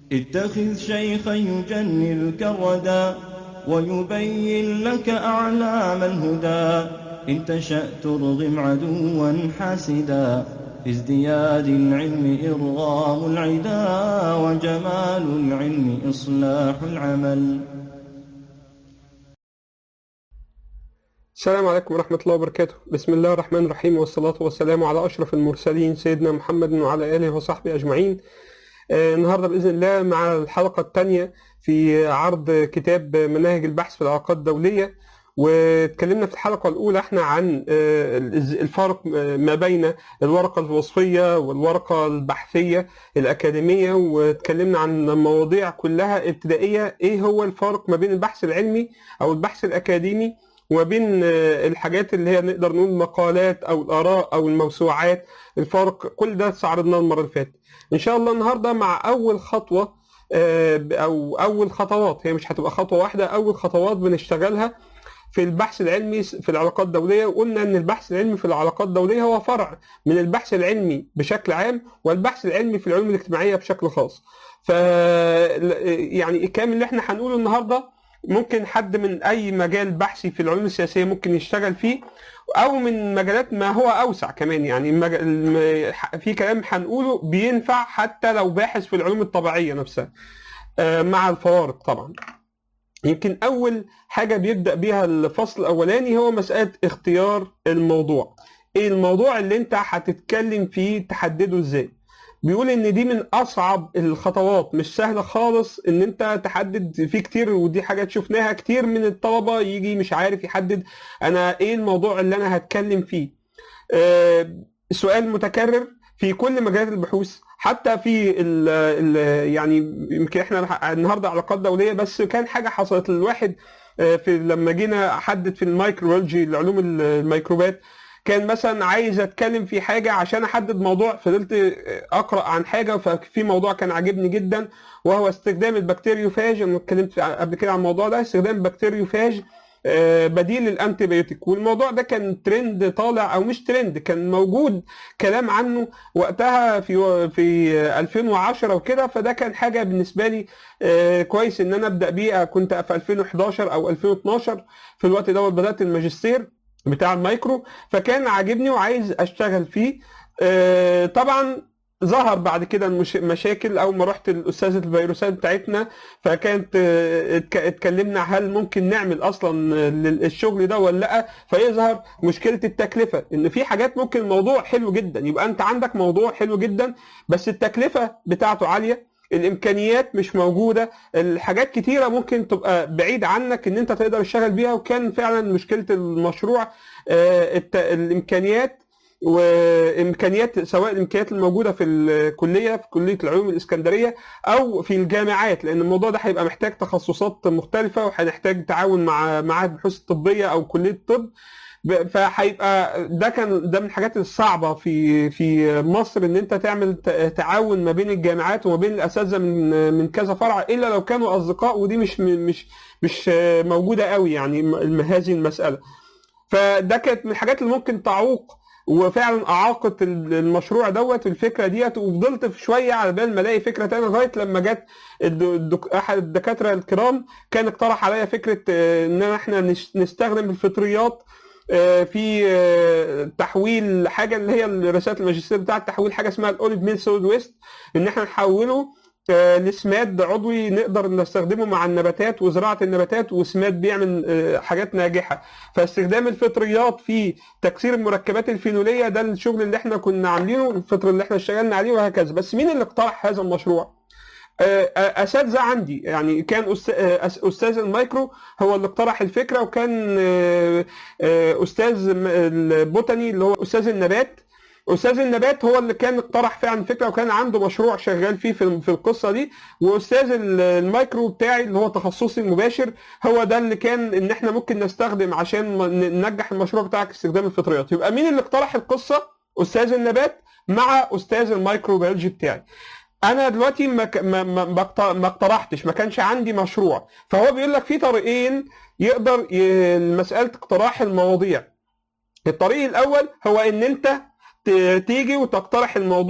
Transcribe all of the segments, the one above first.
اتخذ شيخا يجنلك الردى ويبين لك أعلام الهدى إن تشأ ترغم عدوا حاسدا في ازدياد العلم إرغام العدا وجمال العلم إصلاح العمل السلام عليكم ورحمة الله وبركاته بسم الله الرحمن الرحيم والصلاة والسلام على أشرف المرسلين سيدنا محمد وعلى آله وصحبه أجمعين آه، النهاردة بإذن الله مع الحلقة الثانية في عرض كتاب مناهج البحث في العلاقات الدولية واتكلمنا في الحلقة الأولى احنا عن آه، الفرق ما بين الورقة الوصفية والورقة البحثية الأكاديمية واتكلمنا عن مواضيع كلها ابتدائية ايه هو الفرق ما بين البحث العلمي أو البحث الأكاديمي وما بين آه، الحاجات اللي هي نقدر نقول مقالات او الاراء او الموسوعات الفرق كل ده استعرضناه المره اللي فاتت ان شاء الله النهارده مع اول خطوه آه، او اول خطوات هي مش هتبقى خطوه واحده اول خطوات بنشتغلها في البحث العلمي في العلاقات الدوليه وقلنا ان البحث العلمي في العلاقات الدوليه هو فرع من البحث العلمي بشكل عام والبحث العلمي في العلوم الاجتماعيه بشكل خاص ف يعني الكلام اللي احنا هنقوله النهارده ممكن حد من اي مجال بحثي في العلوم السياسيه ممكن يشتغل فيه او من مجالات ما هو اوسع كمان يعني المج... الم- في كلام هنقوله بينفع حتى لو باحث في العلوم الطبيعيه نفسها آه، مع الفوارق طبعا يمكن اول حاجه بيبدا بيها الفصل الاولاني هو مساله اختيار الموضوع ايه الموضوع اللي انت هتتكلم فيه تحدده ازاي بيقول ان دي من اصعب الخطوات مش سهله خالص ان انت تحدد في كتير ودي حاجات شفناها كتير من الطلبه يجي مش عارف يحدد انا ايه الموضوع اللي انا هتكلم فيه آه، سؤال متكرر في كل مجالات البحوث حتى في ال ال يعني يمكن احنا النهارده علاقات دوليه بس كان حاجه حصلت للواحد آه، في لما جينا احدد في الميكروبيولوجي العلوم الميكروبات كان مثلا عايز اتكلم في حاجه عشان احدد موضوع فضلت اقرا عن حاجه ففي موضوع كان عاجبني جدا وهو استخدام البكتيريوفاج انا اتكلمت قبل كده عن الموضوع ده استخدام البكتيريوفاج آه، بديل للانتيبيوتيك والموضوع ده كان ترند طالع او مش ترند كان موجود كلام عنه وقتها في في 2010 وكده فده كان حاجه بالنسبه لي آه، كويس ان انا ابدا بيه كنت في 2011 او 2012 في الوقت دوت بدات الماجستير بتاع المايكرو فكان عاجبني وعايز اشتغل فيه آه، طبعا ظهر بعد كده المش- مشاكل اول ما رحت الاستاذه الفيروسات بتاعتنا فكانت آه، اتك- اتكلمنا هل ممكن نعمل اصلا آه، لل- الشغل ده ولا لا فيظهر مشكله التكلفه ان في حاجات ممكن الموضوع حلو جدا يبقى انت عندك موضوع حلو جدا بس التكلفه بتاعته عاليه الامكانيات مش موجوده الحاجات كتيره ممكن تبقى بعيد عنك ان انت تقدر تشتغل بيها وكان فعلا مشكله المشروع آه، الت- الامكانيات وامكانيات سواء الامكانيات الموجوده في الكليه في كليه العلوم الاسكندريه او في الجامعات لان الموضوع ده هيبقى محتاج تخصصات مختلفه وهنحتاج تعاون مع معاهد البحوث الطبيه او كليه الطب ب- فهيبقى ده كان ده من الحاجات الصعبه في في مصر ان انت تعمل ت- تعاون ما بين الجامعات وما بين الاساتذه من من كذا فرع الا لو كانوا اصدقاء ودي مش مش مش موجوده قوي يعني م- هذه المساله فده كانت من الحاجات اللي ممكن تعوق وفعلا اعاقت ال- المشروع دوت الفكره ديت وفضلت في شويه على بال ما الاقي فكره تانية لغايه لما جت الد- الدك... احد الدكاتره الكرام كان اقترح عليا فكره آه، ان احنا نش- نستخدم الفطريات آه، في آه، تحويل حاجه اللي هي رساله الماجستير بتاعت تحويل حاجه اسمها الاوليف ميل سوليد ويست ان احنا نحوله آه، لسماد عضوي نقدر نستخدمه مع النباتات وزراعه النباتات وسماد بيعمل آه، حاجات ناجحه فاستخدام الفطريات في تكسير المركبات الفينوليه ده الشغل اللي احنا كنا عاملينه الفطر اللي احنا اشتغلنا عليه وهكذا بس مين اللي اقترح هذا المشروع؟ آه، آه، اساتذه عندي يعني كان أست- آه، أس- استاذ المايكرو هو اللي اقترح الفكره وكان آه، آه، استاذ م- البوتاني اللي هو استاذ النبات استاذ النبات هو اللي كان اقترح فعلا الفكره وكان عنده مشروع شغال فيه في في القصه دي واستاذ ال- المايكرو بتاعي اللي هو تخصصي المباشر هو ده اللي كان ان احنا ممكن نستخدم عشان ن- ننجح المشروع بتاعك استخدام الفطريات يبقى مين اللي اقترح القصه استاذ النبات مع استاذ الميكروبيولوجي بتاعي انا دلوقتي ما ك- ما ما ما اقت- ما اقترحتش ما كانش عندي مشروع فهو بيقول لك في طريقين يقدر ي- مساله اقتراح المواضيع الطريق الاول هو ان انت ت- تيجي وتقترح الموضوع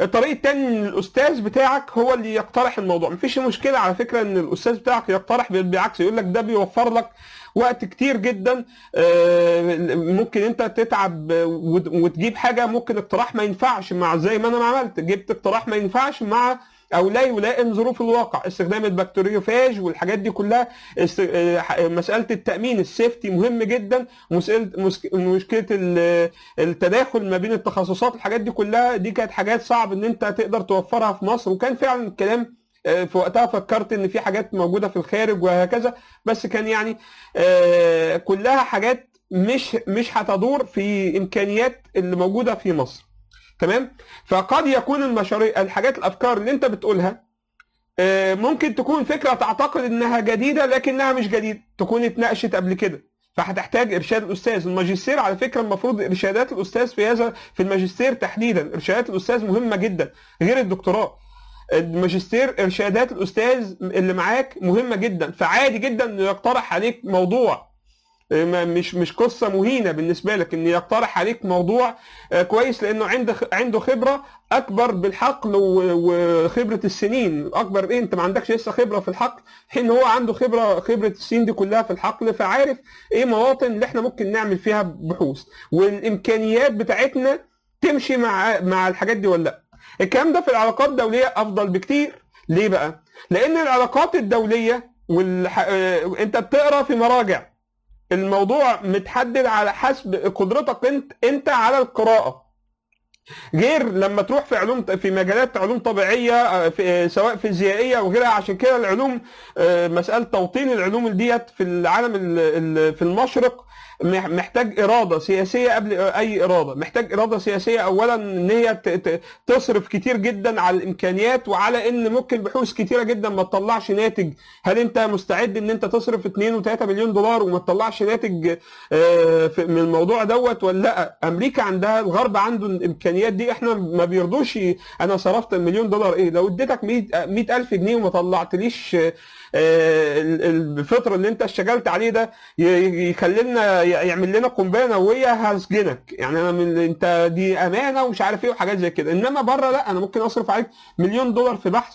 الطريق التاني ان الاستاذ بتاعك هو اللي يقترح الموضوع مفيش مشكله على فكره ان الاستاذ بتاعك يقترح بالعكس يقول لك ده بيوفر لك وقت كتير جدا آه، ممكن انت تتعب وت- وتجيب حاجه ممكن اقتراح ما ينفعش مع زي ما انا ما عملت جبت اقتراح ما ينفعش مع او لا يلائم ظروف الواقع استخدام البكتيريوفاج والحاجات دي كلها است... آه، ح- مساله التامين السيفتي مهم جدا مساله مسك- مشكله ال- التداخل ما بين التخصصات الحاجات دي كلها دي كانت حاجات صعب ان انت تقدر توفرها في مصر وكان فعلا الكلام آه، في وقتها فكرت ان في حاجات موجوده في الخارج وهكذا بس كان يعني آه، كلها حاجات مش مش هتدور في امكانيات اللي موجوده في مصر تمام فقد يكون المشاريع الحاجات الافكار اللي انت بتقولها آه، ممكن تكون فكره تعتقد انها جديده لكنها مش جديده تكون اتناقشت قبل كده فهتحتاج ارشاد الاستاذ الماجستير على فكره المفروض ارشادات الاستاذ في هذا في الماجستير تحديدا ارشادات الاستاذ مهمه جدا غير الدكتوراه الماجستير ارشادات الاستاذ اللي معاك مهمه جدا فعادي جدا انه يقترح عليك موضوع ما- مش مش قصه مهينه بالنسبه لك ان يقترح عليك موضوع آه، كويس لانه عنده عنده خبره اكبر بالحقل و- وخبره السنين اكبر ايه انت ما عندكش لسه خبره في الحقل حين هو عنده خبره خبره السنين دي كلها في الحقل فعارف ايه مواطن اللي احنا ممكن نعمل فيها بحوث والامكانيات بتاعتنا تمشي مع مع الحاجات دي ولا لا الكلام ده في العلاقات الدوليه افضل بكتير ليه بقى لان العلاقات الدوليه والح... آه، انت بتقرا في مراجع الموضوع متحدد على حسب قدرتك انت انت على القراءه غير لما تروح في علوم في مجالات علوم طبيعيه آه، في آه، سواء فيزيائيه وغيرها عشان كده العلوم آه، مساله توطين العلوم ديت في العالم ال- ال- في المشرق مح- محتاج اراده سياسيه قبل اي اراده محتاج اراده سياسيه اولا ان هي ت- ت- تصرف كتير جدا على الامكانيات وعلى ان ممكن بحوث كتيره جدا ما تطلعش ناتج هل انت مستعد ان انت تصرف 2 و3 مليون دولار وما تطلعش ناتج آه، في- من الموضوع دوت ولا لا امريكا عندها الغرب عنده الامكانيات دي احنا ما بيرضوش ي- انا صرفت مليون دولار ايه لو اديتك 100 الف جنيه وما طلعتليش آه، ال- ال- الفطر اللي انت اشتغلت عليه ده ي- يخلي لنا يعمل لنا قنبله نوويه هسجنك يعني انا من انت دي امانه ومش عارف ايه وحاجات زي كده انما بره لا انا ممكن اصرف عليك مليون دولار في بحث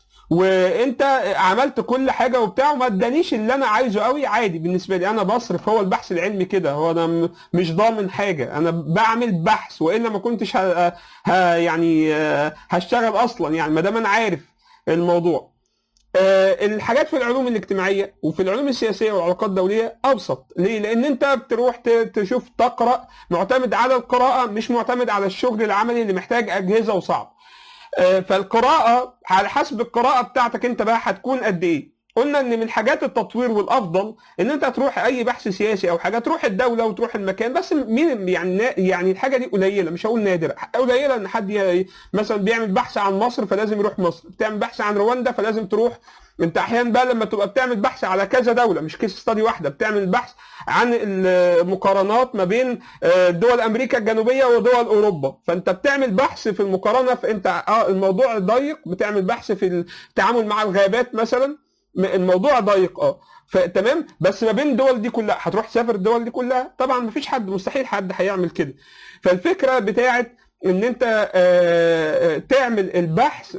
وانت عملت كل حاجه وبتاع وما ادانيش اللي انا عايزه قوي عادي بالنسبه لي انا بصرف هو البحث العلمي كده هو انا م- مش ضامن حاجه انا بعمل بحث والا ما كنتش ه... ه... يعني آه، هشتغل اصلا يعني ما دام انا عارف الموضوع آه، الحاجات في العلوم الاجتماعيه وفي العلوم السياسيه والعلاقات الدوليه ابسط ليه لان انت بتروح ت- تشوف تقرا معتمد على القراءه مش معتمد على الشغل العملي اللي محتاج اجهزه وصعب آه، فالقراءه على حسب القراءه بتاعتك انت بقى هتكون قد ايه قلنا ان من حاجات التطوير والافضل ان انت تروح اي بحث سياسي او حاجه تروح الدوله وتروح المكان بس مين يعني يعني الحاجه دي قليله مش هقول نادره قليله ان حد ي- مثلا بيعمل بحث عن مصر فلازم يروح مصر بتعمل بحث عن رواندا فلازم تروح انت احيانا بقى لما تبقى بتعمل بحث على كذا دوله مش كيس ستادي واحده بتعمل بحث عن المقارنات ما بين آه، دول امريكا الجنوبيه ودول اوروبا فانت بتعمل بحث في المقارنه فانت اه الموضوع ضيق بتعمل بحث في التعامل مع الغابات مثلا م- الموضوع ضيق اه فتمام بس ما بين الدول دي كلها هتروح تسافر الدول دي كلها طبعا ما فيش حد مستحيل حد هيعمل كده فالفكره بتاعت ان انت آه، آه، تعمل البحث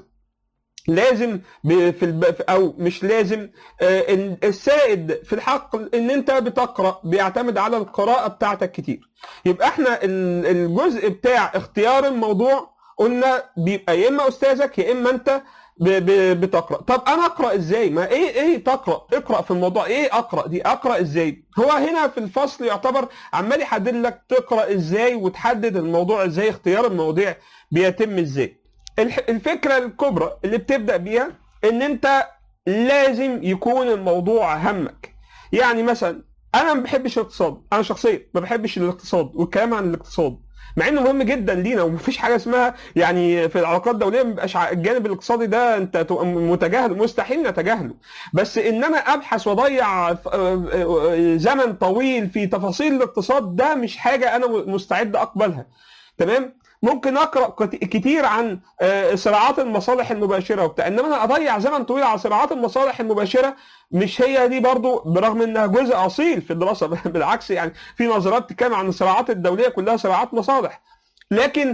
لازم ب- في الب... او مش لازم آه، إن السائد في الحقل ان انت بتقرا بيعتمد على القراءه بتاعتك كتير يبقى احنا ال- الجزء بتاع اختيار الموضوع قلنا بيبقى يا اما استاذك يا اما انت ب... ب... بتقرا طب انا اقرا ازاي ما ايه ايه تقرا اقرا في الموضوع ايه اقرا دي اقرا ازاي هو هنا في الفصل يعتبر عمال يحدد لك تقرا ازاي وتحدد الموضوع ازاي اختيار المواضيع بيتم ازاي الح- الفكره الكبرى اللي بتبدا بيها ان انت لازم يكون الموضوع همك يعني مثلا انا ما بحبش الاقتصاد انا شخصيا ما بحبش الاقتصاد والكلام عن الاقتصاد مع انه مهم جدا لينا ومفيش حاجه اسمها يعني في العلاقات الدوليه ما بيبقاش ع- الجانب الاقتصادي ده انت تبقى متجاهل مستحيل نتجاهله بس ان انا ابحث واضيع ف- آه، آه، زمن طويل في تفاصيل الاقتصاد ده مش حاجه انا مستعد اقبلها تمام ممكن اقرا كت- كتير عن آه، صراعات المصالح المباشره وبتاع انما انا اضيع زمن طويل على صراعات المصالح المباشره مش هي دي برضو برغم انها جزء اصيل في الدراسه بالعكس يعني في نظرات تتكلم عن الصراعات الدوليه كلها صراعات مصالح لكن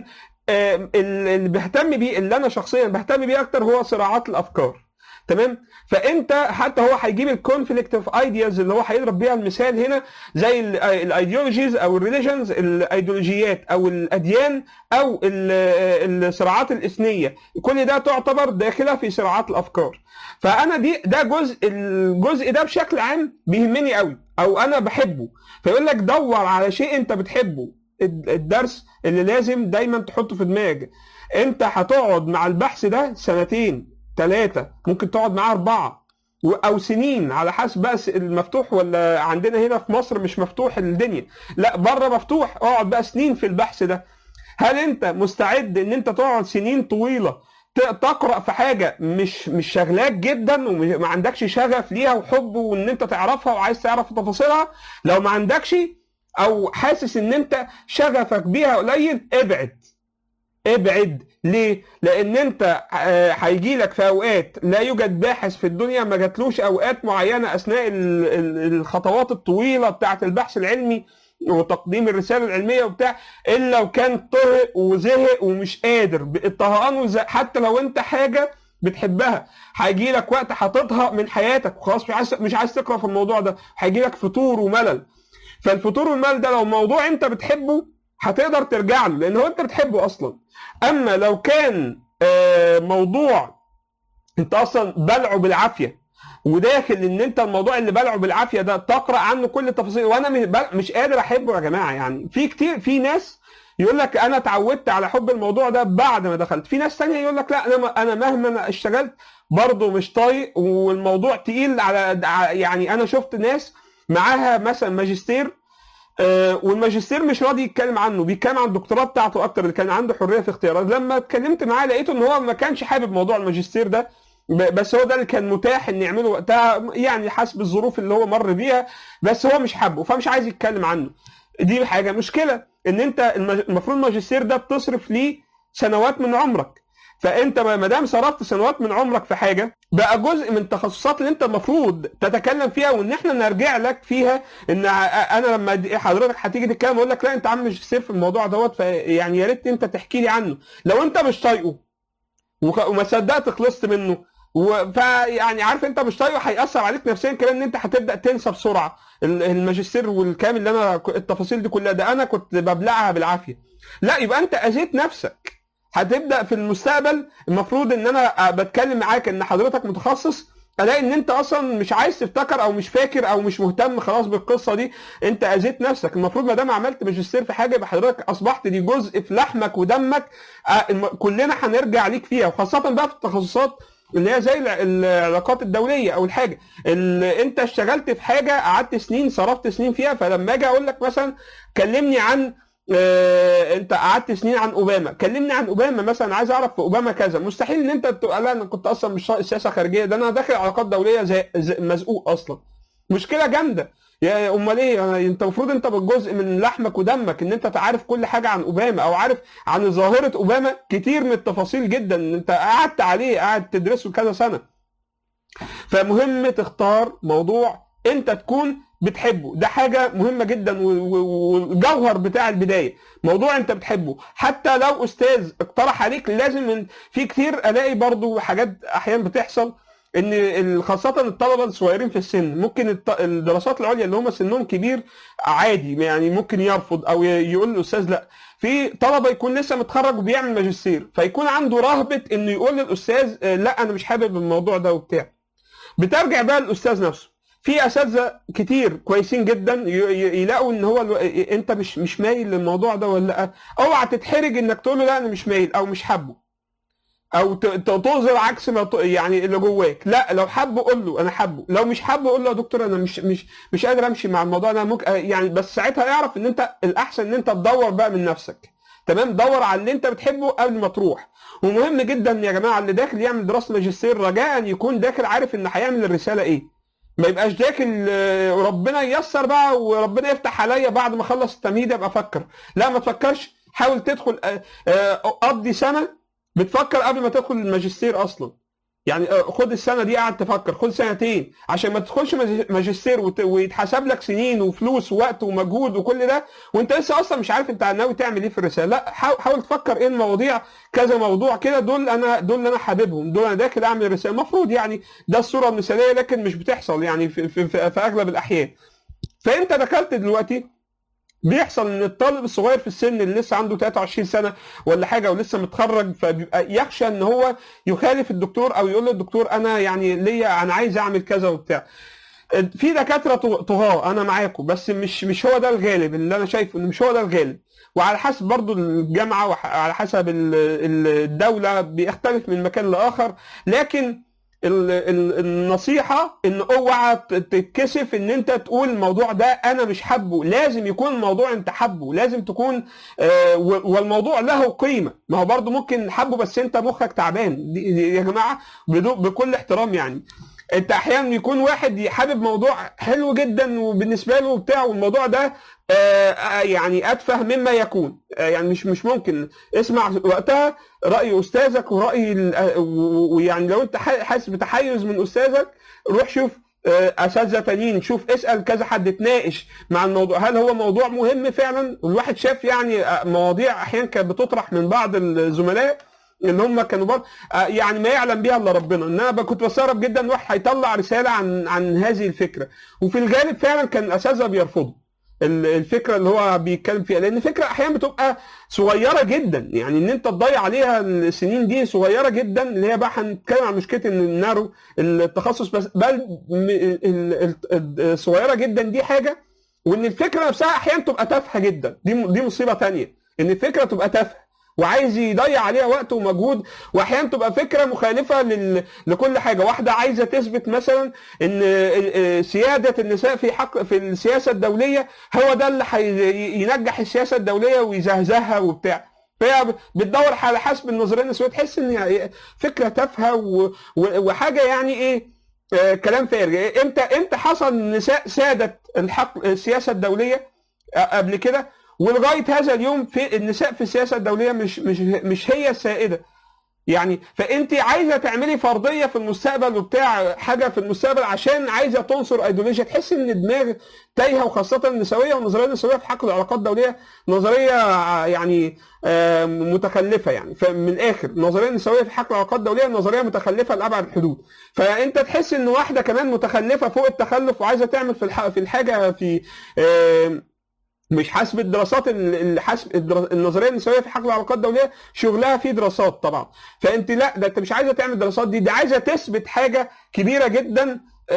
آه، اللي بهتم بيه اللي انا شخصيا بهتم بيه اكتر هو صراعات الافكار تمام فانت حتى هو هيجيب الكونفليكت اوف ايدياز اللي هو هيضرب بيها المثال هنا زي الايديولوجيز او الريليجنز الايديولوجيات او الاديان او ال- الصراعات الاثنيه كل ده تعتبر داخله في صراعات الافكار فانا دي ده جزء الجزء ده بشكل عام بيهمني قوي او انا بحبه فيقول لك دور على شيء انت بتحبه الد- الدرس اللي لازم دايما تحطه في دماغك انت هتقعد مع البحث ده سنتين ثلاثة ممكن تقعد معاه أربعة و- أو سنين على حسب بقى س- المفتوح ولا عندنا هنا في مصر مش مفتوح الدنيا لا بره مفتوح اقعد بقى سنين في البحث ده هل أنت مستعد إن أنت تقعد سنين طويلة ت- تقرأ في حاجة مش مش شغلاك جدا وما عندكش شغف ليها وحب وإن أنت تعرفها وعايز تعرف تفاصيلها لو ما عندكش أو حاسس إن أنت شغفك بيها قليل ابعد ابعد ليه؟ لان انت هيجي لك في اوقات لا يوجد باحث في الدنيا ما جاتلوش اوقات معينه اثناء ال- ال- الخطوات الطويله بتاعه البحث العلمي وتقديم الرساله العلميه وبتاع الا وكان طهق وزهق ومش قادر الطهقان والزهق حتى لو انت حاجه بتحبها هيجي لك وقت هتطهق من حياتك وخلاص مش عايز مش عايز تقرا في الموضوع ده هيجي لك فتور وملل فالفتور والملل ده لو موضوع انت بتحبه هتقدر ترجع له لان هو انت بتحبه اصلا اما لو كان آه، موضوع انت اصلا بلعه بالعافيه وداخل ان انت الموضوع اللي بلعه بالعافيه ده تقرا عنه كل التفاصيل وانا مش بل- مش قادر احبه يا جماعه يعني في كتير في ناس يقول لك انا اتعودت على حب الموضوع ده بعد ما دخلت في ناس تانية يقول لك لا انا ما- انا مهما أنا اشتغلت برضه مش طايق والموضوع تقيل على ع- يعني انا شفت ناس معاها مثلا ماجستير آه، والماجستير مش راضي يتكلم عنه بيتكلم عن الدكتوراه بتاعته اكتر اللي كان عنده حريه في اختيارات لما اتكلمت معاه لقيته ان هو ما كانش حابب موضوع الماجستير ده ب- بس هو ده اللي كان متاح ان يعمله وقتها يعني حسب الظروف اللي هو مر بيها بس هو مش حابه فمش عايز يتكلم عنه دي حاجه مشكله ان انت المج- المفروض الماجستير ده بتصرف ليه سنوات من عمرك فانت ما دام صرفت سنوات من عمرك في حاجه بقى جزء من التخصصات اللي انت المفروض تتكلم فيها وان احنا نرجع لك فيها ان ع- انا لما د- حضرتك هتيجي تتكلم اقول لك لا انت عامل ماجستير في الموضوع دوت يعني يا ريت انت تحكي لي عنه لو انت مش طايقه وخ- وما صدقت خلصت منه و- فيعني عارف انت مش طايقه هيأثر عليك نفسيا كمان ان انت هتبدا تنسى بسرعه ال- الماجستير والكلام اللي انا ك- التفاصيل دي كلها ده انا كنت ببلعها بالعافيه لا يبقى انت اذيت نفسك هتبدا في المستقبل المفروض ان انا بتكلم معاك ان حضرتك متخصص الاقي ان انت اصلا مش عايز تفتكر او مش فاكر او مش مهتم خلاص بالقصه دي انت اذيت نفسك المفروض ما دام عملت ماجستير في حاجه يبقى حضرتك اصبحت دي جزء في لحمك ودمك آه، الم- كلنا هنرجع ليك فيها وخاصه بقى في التخصصات اللي هي زي الع- العلاقات الدوليه او الحاجه اللي انت اشتغلت في حاجه قعدت سنين صرفت سنين فيها فلما اجي اقول لك مثلا كلمني عن آه، انت قعدت سنين عن اوباما كلمني عن اوباما مثلا عايز اعرف في اوباما كذا مستحيل ان انت تقول لا انا كنت اصلا مش طايق سياسه خارجيه ده انا داخل علاقات دوليه زي, زي مزقوق اصلا مشكله جامده يا امال ايه يعني انت المفروض انت بالجزء من لحمك ودمك ان انت تعرف كل حاجه عن اوباما او عارف عن ظاهره اوباما كتير من التفاصيل جدا ان انت قعدت عليه قاعد تدرسه كذا سنه فمهم تختار موضوع انت تكون بتحبه ده حاجه مهمه جدا و- و- والجوهر بتاع البدايه موضوع انت بتحبه حتى لو استاذ اقترح عليك لازم من في كتير الاقي برضو حاجات احيانا بتحصل ان ال- خاصه الطلبه الصغيرين في السن ممكن الط- الدراسات العليا اللي هم سنهم كبير عادي يعني ممكن يرفض او ي- يقول للاستاذ لا في طلبه يكون لسه متخرج وبيعمل ماجستير فيكون عنده رهبه انه يقول للاستاذ آه، لا انا مش حابب الموضوع ده وبتاع بترجع بقى للاستاذ نفسه في اساتذه كتير كويسين جدا ي- ي- يلاقوا ان هو الو... انت مش مش مايل للموضوع ده ولا لا اوعى تتحرج انك تقول له لا انا مش مايل او مش حابه او ت- ت- تظهر عكس ما ت- يعني اللي جواك لا لو حابه قول له انا حابه لو مش حابه قول له يا دكتور انا مش مش مش قادر امشي مع الموضوع ده ممكن يعني بس ساعتها اعرف ان انت الاحسن ان انت تدور بقى من نفسك تمام دور على اللي انت بتحبه قبل ما تروح ومهم جدا يا جماعه اللي داخل يعمل دراسه ماجستير رجاء يكون داخل عارف ان هيعمل الرساله ايه ما يبقاش داخل آه، وربنا ييسر بقى وربنا يفتح عليا بعد ما اخلص التمهيد ابقى افكر لا ما تفكرش حاول تدخل آه، آه، قضي سنه بتفكر قبل ما تدخل الماجستير اصلا يعني آه، خد السنه دي قاعد تفكر خد سنتين عشان ما تدخلش ماج- ماجستير وت- ويتحسب لك سنين وفلوس ووقت ومجهود وكل ده وانت لسه اصلا مش عارف انت ناوي تعمل ايه في الرساله لا حاول حاول تفكر ايه المواضيع كذا موضوع كده دول انا دول اللي انا حاببهم دول انا داخل اعمل رساله المفروض يعني ده الصوره المثاليه لكن مش بتحصل يعني في, في, في, في اغلب الاحيان فانت دخلت دلوقتي بيحصل ان الطالب الصغير في السن اللي لسه عنده 23 سنه ولا حاجه ولسه متخرج فبيبقى يخشى ان هو يخالف الدكتور او يقول للدكتور انا يعني ليا انا عايز اعمل كذا وبتاع في دكاتره طغاه انا معاكم بس مش مش هو ده الغالب اللي انا شايفه ان مش هو ده الغالب وعلى حسب برضو الجامعه وعلى حسب ال- ال- الدوله بيختلف من مكان لاخر لكن ال- ال- النصيحه ان اوعى ت- تتكسف ان انت تقول الموضوع ده انا مش حابه لازم يكون الموضوع انت حابه لازم تكون آه، و- والموضوع له قيمه ما هو برضو ممكن حابه بس انت مخك تعبان دي دي يا جماعه بدو- بكل احترام يعني انت احيانا يكون واحد حابب موضوع حلو جدا وبالنسبه له بتاع والموضوع ده آه، آه، يعني اتفه مما يكون آه، يعني مش مش ممكن اسمع وقتها راي استاذك وراي ال- آه، و- ويعني لو انت ح- حاسس بتحيز من استاذك روح شوف آه، اساتذه تانيين شوف اسال كذا حد اتناقش مع الموضوع هل هو موضوع مهم فعلا والواحد شاف يعني آه، مواضيع احيانا كانت بتطرح من بعض الزملاء ان هم كانوا برضه آه، يعني ما يعلم بها الا ربنا ان انا ب- كنت بستغرب جدا ان واحد هيطلع رساله عن عن هذه الفكره وفي الغالب فعلا كان الاساتذه بيرفضوا ال- الفكره اللي هو بيتكلم فيها لان الفكره احيانا بتبقى صغيره جدا يعني ان انت تضيع عليها السنين دي صغيره جدا اللي هي بقى هنتكلم عن مشكله ان النارو التخصص بس بل م- ال- ال- ال- صغيره جدا دي حاجه وان الفكره نفسها احيانا تبقى تافهه جدا دي م- دي مصيبه تانية ان الفكره تبقى تافهه وعايز يضيع عليها وقت ومجهود واحيانا تبقى فكره مخالفه لل... لكل حاجه واحده عايزه تثبت مثلا ان ال- ال- سياده النساء في حق في السياسه الدوليه هو ده اللي هينجح السياسه الدوليه ويزهزهها وبتاع فهي بتدور على حسب النظريه النسويه تحس ان هي فكره تافهه و... و... وحاجه يعني ايه آه كلام فارغ امتى امتى حصل النساء سادت الحق السياسه الدوليه آه، قبل كده ولغايه هذا اليوم في النساء في السياسه الدوليه مش مش مش هي السائده يعني فانت عايزه تعملي فرضيه في المستقبل وبتاع حاجه في المستقبل عشان عايزه تنصر ايديولوجيا تحس ان دماغ تايهه وخاصه النسويه والنظريه النسويه في حق العلاقات الدوليه نظريه ع- يعني آه، متخلفه يعني فمن الاخر النظريه النسويه في حق العلاقات الدوليه نظريه متخلفه لابعد الحدود فانت تحس ان واحده كمان متخلفه فوق التخلف وعايزه تعمل في الح- في الحاجه في آه، مش حسب الدراسات ال- ال- حسب الدرا- النظريه النسويه في حق العلاقات الدوليه شغلها فيه دراسات طبعا فانت لا ده انت مش عايزه تعمل دراسات دي دي عايزه تثبت حاجه كبيره جدا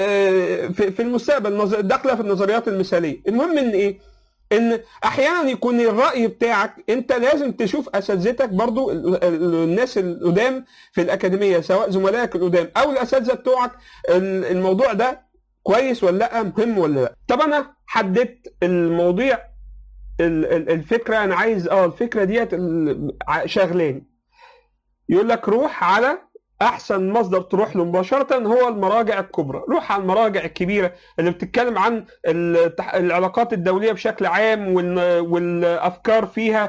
آه، في في المستقبل نظ- داخله في النظريات المثاليه المهم ان ايه ان احيانا يكون الراي بتاعك انت لازم تشوف اساتذتك برضو ال- ال- الناس القدام في الاكاديميه سواء زملائك القدام او الاساتذه بتوعك ال- الموضوع ده كويس ولا لا مهم ولا لا طب انا حددت المواضيع ال- ال- الفكره انا عايز اه الفكره ديت ال- ع- شغلاني يقول لك روح على احسن مصدر تروح له مباشره هو المراجع الكبرى روح على المراجع الكبيره اللي بتتكلم عن التح- العلاقات الدوليه بشكل عام وال- والافكار فيها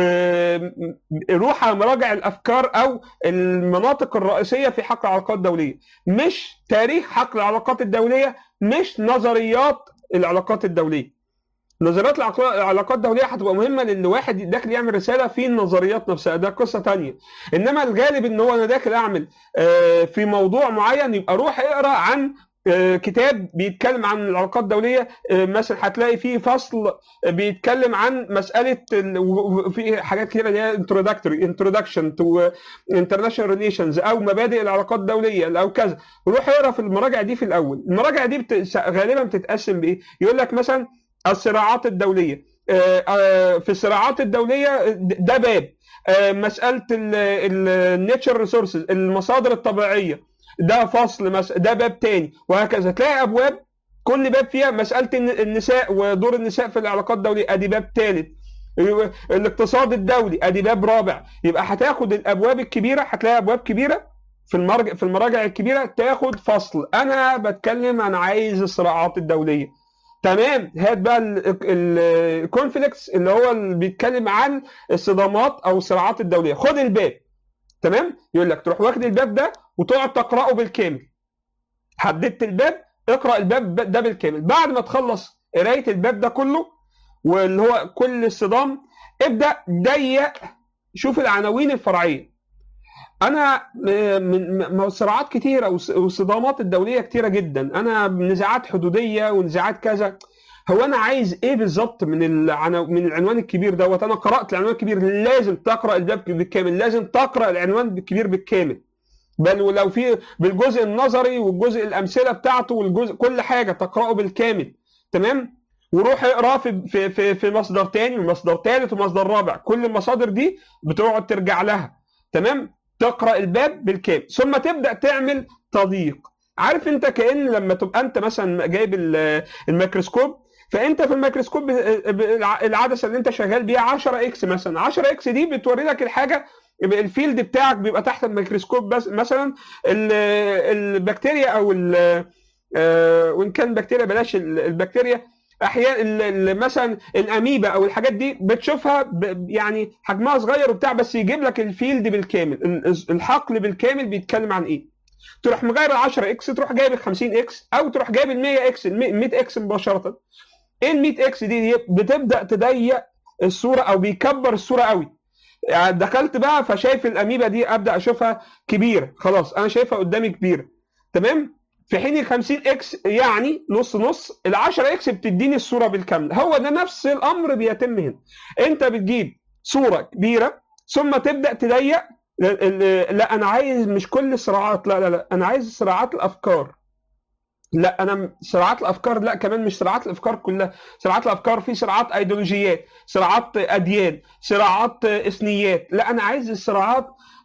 وروح على مراجع الافكار او المناطق الرئيسيه في حق العلاقات الدوليه مش تاريخ حق العلاقات الدوليه مش نظريات العلاقات الدوليه نظريات العقل- العلاقات الدوليه هتبقى مهمه لان واحد داخل يعمل رساله في النظريات نفسها ده قصه تانية انما الغالب ان هو انا داخل اعمل آه، في موضوع معين يبقى روح اقرا عن آه، كتاب بيتكلم عن العلاقات الدوليه آه، مثلا هتلاقي فيه فصل بيتكلم عن مساله ال- و- و- في حاجات كتيره اللي هي introductory introduction to international relations او مبادئ العلاقات الدوليه او كذا روح اقرا في المراجع دي في الاول المراجع دي بت... غالبا بتتقسم بايه يقول لك مثلا الصراعات الدوليه آه، آه، في الصراعات الدوليه ده باب آه، مساله النيتشر ريسورسز المصادر الطبيعيه ده فصل مس... ده باب تاني وهكذا تلاقي ابواب كل باب فيها مساله الن- النساء ودور النساء في العلاقات الدوليه ادي باب ثالث الاقتصاد الدولي ادي باب رابع يبقى هتاخد الابواب الكبيره هتلاقي ابواب كبيره في المرجع في المراجع الكبيره تاخد فصل انا بتكلم عن عايز الصراعات الدوليه تمام هات بقى الكونفليكتس اللي هو اللي بيتكلم عن الصدامات او الصراعات الدوليه خد الباب تمام يقول لك تروح واخد الباب ده وتقعد تقراه بالكامل حددت الباب اقرا الباب ده بالكامل بعد ما تخلص قرايه الباب ده كله واللي هو كل الصدام ابدا ضيق شوف العناوين الفرعيه انا من صراعات كتيره والصدامات الدوليه كتيره جدا انا نزاعات حدوديه ونزاعات كذا هو انا عايز ايه بالظبط من العنو... من العنوان الكبير دوت انا قرات العنوان الكبير لازم تقرا الباب بالكامل لازم تقرا العنوان الكبير بالكامل بل ولو في بالجزء النظري والجزء الامثله بتاعته والجزء كل حاجه تقراه بالكامل تمام وروح اقرا في في في, في مصدر تاني ومصدر ثالث ومصدر رابع كل المصادر دي بتقعد ترجع لها تمام تقرا الباب بالكامل ثم تبدا تعمل تضييق عارف انت كان لما تبقى انت مثلا جايب الميكروسكوب فانت في الميكروسكوب العدسه اللي انت شغال بيها 10 اكس مثلا 10 اكس دي بتوري لك الحاجه الفيلد بتاعك بيبقى تحت الميكروسكوب بس مثلا البكتيريا او وان كان بكتيريا بلاش البكتيريا احيانا مثلا الاميبا او الحاجات دي بتشوفها يعني حجمها صغير وبتاع بس يجيب لك الفيلد بالكامل الحقل بالكامل بيتكلم عن ايه تروح مغير ال 10 اكس تروح جايب ال 50 اكس او تروح جايب ال 100 اكس ال 100 اكس مباشره ايه ال 100 اكس دي بتبدا تضيق الصوره او بيكبر الصوره قوي يعني دخلت بقى فشايف الاميبا دي ابدا اشوفها كبيره خلاص انا شايفها قدامي كبيره تمام في حين ال 50 اكس يعني نص نص ال 10 اكس بتديني الصوره بالكامل هو ده نفس الامر بيتم هنا انت بتجيب صوره كبيره ثم تبدا تضيق لا انا عايز مش كل الصراعات لا لا لا انا عايز صراعات الافكار لا انا صراعات الافكار لا كمان مش صراعات الافكار كلها صراعات الافكار في صراعات ايديولوجيات صراعات اديان صراعات اثنيات لا انا عايز الصراعات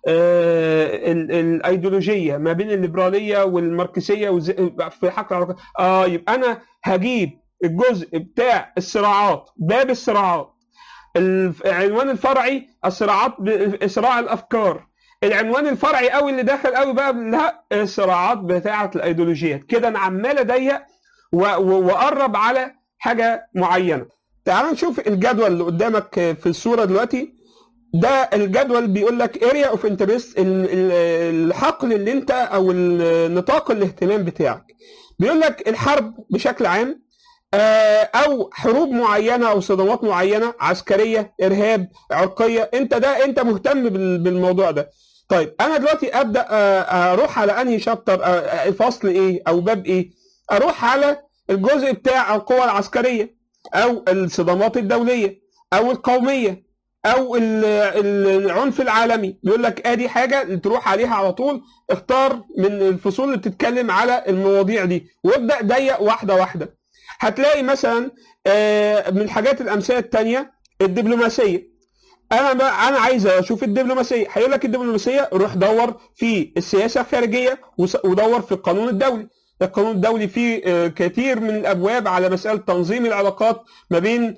آه الايديولوجيه ما بين الليبراليه والماركسيه في حق العلاقات اه يبقى انا هجيب الجزء بتاع الصراعات باب الصراعات العنوان الفرعي الصراعات صراع الافكار العنوان الفرعي قوي اللي داخل قوي بقى لا الصراعات بتاعه الايديولوجيات كده انا عمال اضيق واقرب على حاجه معينه تعال نشوف الجدول اللي قدامك في الصوره دلوقتي ده الجدول بيقول لك اريا اوف انترست الحقل اللي انت او نطاق الاهتمام بتاعك بيقول لك الحرب بشكل عام او حروب معينه او صدمات معينه عسكريه ارهاب عرقيه انت ده انت مهتم بالموضوع ده طيب انا دلوقتي ابدا اروح على انهي شابتر فصل ايه او باب ايه اروح على الجزء بتاع القوى العسكريه او الصدمات الدوليه او القوميه او العنف العالمي بيقول لك ادي حاجه تروح عليها على طول اختار من الفصول اللي بتتكلم على المواضيع دي وابدا ضيق واحده واحده هتلاقي مثلا من الحاجات الامثله الثانيه الدبلوماسيه انا بقى انا عايز اشوف الدبلوماسيه هيقول لك الدبلوماسيه روح دور في السياسه الخارجيه ودور في القانون الدولي القانون الدولي فيه كثير من الابواب على مساله تنظيم العلاقات ما بين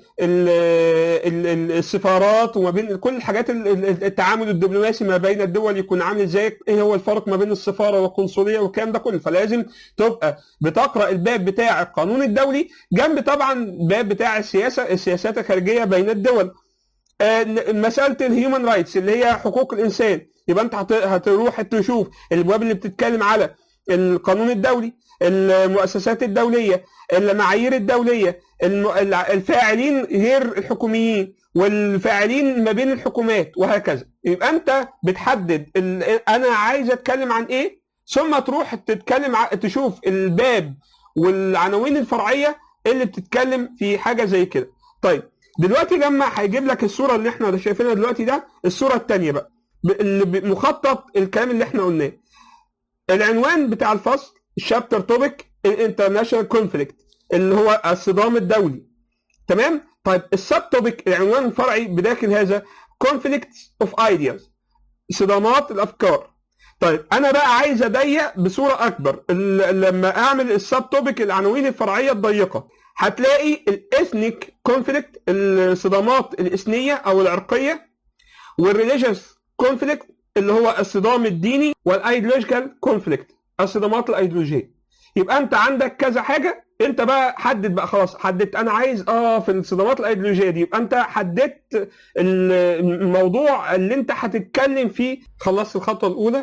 السفارات وما بين كل الحاجات التعامل الدبلوماسي ما بين الدول يكون عامل ازاي ايه هو الفرق ما بين السفاره والقنصليه والكلام ده كله فلازم تبقى بتقرا الباب بتاع القانون الدولي جنب طبعا باب بتاع السياسه السياسات الخارجيه بين الدول مساله الهيومن رايتس اللي هي حقوق الانسان يبقى انت هتروح تشوف الابواب اللي بتتكلم على القانون الدولي المؤسسات الدوليه المعايير الدوليه الفاعلين غير الحكوميين والفاعلين ما بين الحكومات وهكذا يبقى انت بتحدد انا عايز اتكلم عن ايه ثم تروح تتكلم تشوف الباب والعناوين الفرعيه اللي بتتكلم في حاجه زي كده طيب دلوقتي لما هيجيب لك الصوره اللي احنا شايفينها دلوقتي ده الصوره الثانيه بقى اللي مخطط الكلام اللي احنا قلناه العنوان بتاع الفصل الشابتر توبيك الانترناشونال كونفليكت اللي هو الصدام الدولي تمام طيب السب توبيك العنوان الفرعي بداخل هذا conflicts اوف ايدياز صدامات الافكار طيب انا بقى عايز اضيق بصوره اكبر لما اعمل السب توبيك العناوين الفرعيه الضيقه هتلاقي الاثنيك كونفليكت الصدامات الاثنيه او العرقيه والريليجيوس كونفليكت اللي هو الصدام الديني والايديولوجيكال كونفليكت الصدامات الايديولوجيه يبقى انت عندك كذا حاجه انت بقى حدد بقى خلاص حددت انا عايز اه في الصدامات الايديولوجيه دي يبقى انت حددت الموضوع اللي انت هتتكلم فيه خلصت الخطوه الاولى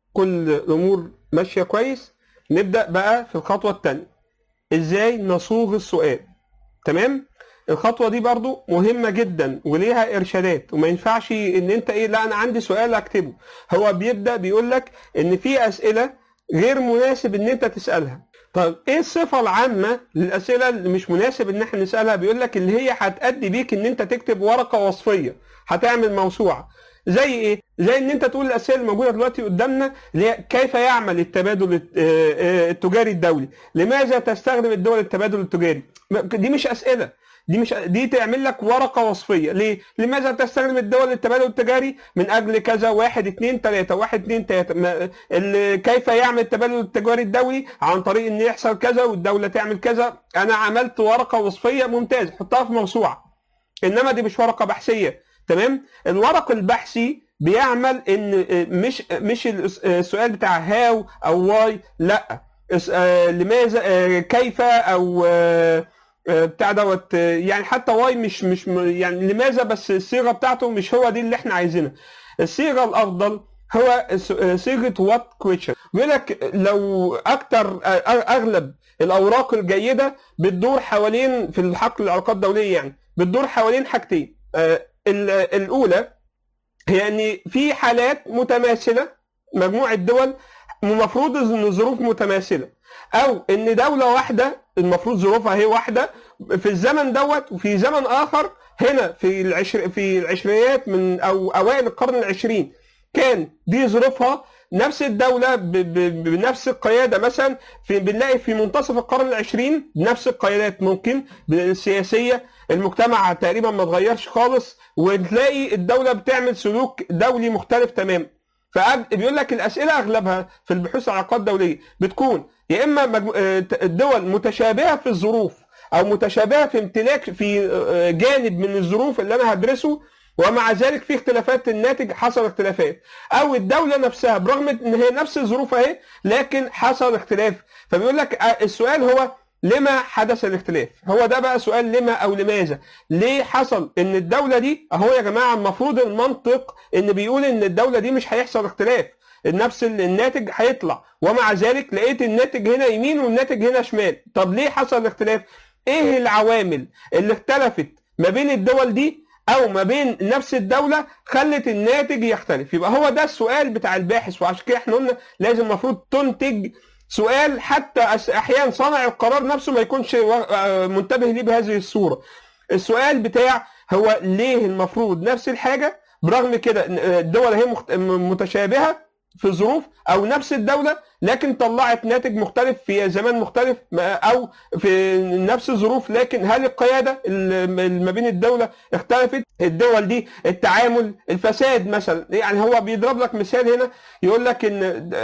كل الامور ماشيه كويس نبدا بقى في الخطوه الثانيه ازاي نصوغ السؤال تمام الخطوه دي برضو مهمه جدا وليها ارشادات وما ينفعش ان انت ايه لا انا عندي سؤال اكتبه هو بيبدا بيقول لك ان في اسئله غير مناسب ان انت تسالها طيب ايه الصفه العامه للاسئله اللي مش مناسب ان احنا نسالها بيقول لك اللي هي هتادي بيك ان انت تكتب ورقه وصفيه هتعمل موسوعه زي ايه زي ان انت تقول الاسئله الموجوده دلوقتي قدامنا اللي هي كيف يعمل التبادل الت- آه، آه، التجاري الدولي لماذا تستخدم الدول التبادل التجاري دي مش اسئله دي مش دي تعمل لك ورقه وصفيه ليه؟ لماذا تستخدم الدول التبادل التجاري من اجل كذا واحد اثنين ثلاثه واحد اثنين ثلاثه ما- ال- كيف يعمل التبادل التجاري الدولي عن طريق ان يحصل كذا والدوله تعمل كذا انا عملت ورقه وصفيه ممتاز حطها في موسوعه انما دي مش ورقه بحثيه تمام الورق البحثي بيعمل ان مش مش السؤال بتاع هاو او واي لا اس- آه، لماذا آه، كيف او آه، آه، بتاع دوت آه، يعني حتى واي مش مش م- يعني لماذا بس الصيغه بتاعته مش هو دي اللي احنا عايزينها الصيغه الافضل هو س- آه، صيغه وات كويشن بيقول لك لو اكتر آه، اغلب الاوراق الجيده بتدور حوالين في الحقل العلاقات الدوليه يعني بتدور حوالين حاجتين آه، ال- الاولى هي ان في حالات متماثله مجموعه دول المفروض ان الظروف متماثله او ان دوله واحده المفروض ظروفها هي واحده في الزمن دوت وفي زمن اخر هنا في العشر في العشرينيات من او اوائل القرن العشرين كان دي ظروفها نفس الدولة ب- ب- بنفس القيادة مثلا في بنلاقي في منتصف القرن العشرين بنفس القيادات ممكن السياسية المجتمع تقريبا ما اتغيرش خالص وتلاقي الدولة بتعمل سلوك دولي مختلف تماما فبيقول لك الأسئلة أغلبها في البحوث عن العلاقات الدولية بتكون يا إما مجمو- آه، الدول متشابهة في الظروف أو متشابهة في امتلاك في آه، جانب من الظروف اللي أنا هدرسه ومع ذلك في اختلافات الناتج حصل اختلافات او الدوله نفسها برغم ان هي نفس الظروف اهي لكن حصل اختلاف فبيقول لك آه، السؤال هو لما حدث الاختلاف هو ده بقى سؤال لما او لماذا ليه حصل ان الدوله دي اهو يا جماعه المفروض المنطق ان بيقول ان الدوله دي مش هيحصل اختلاف نفس الناتج هيطلع ومع ذلك لقيت الناتج هنا يمين والناتج هنا شمال طب ليه حصل الاختلاف ايه العوامل اللي اختلفت ما بين الدول دي او ما بين نفس الدوله خلت الناتج يختلف يبقى هو ده السؤال بتاع الباحث وعشان كده احنا قلنا لازم المفروض تنتج سؤال حتى أس- احيانا صانع القرار نفسه ما يكونش و- آه منتبه ليه بهذه الصوره السؤال بتاع هو ليه المفروض نفس الحاجه برغم كده إن الدول هي مخت- م- متشابهه في الظروف او نفس الدوله لكن طلعت ناتج مختلف في زمان مختلف ما- او في نفس الظروف لكن هل القياده ال- ما بين الدوله اختلفت الدول دي التعامل الفساد مثلا يعني هو بيضرب لك مثال هنا يقول لك ان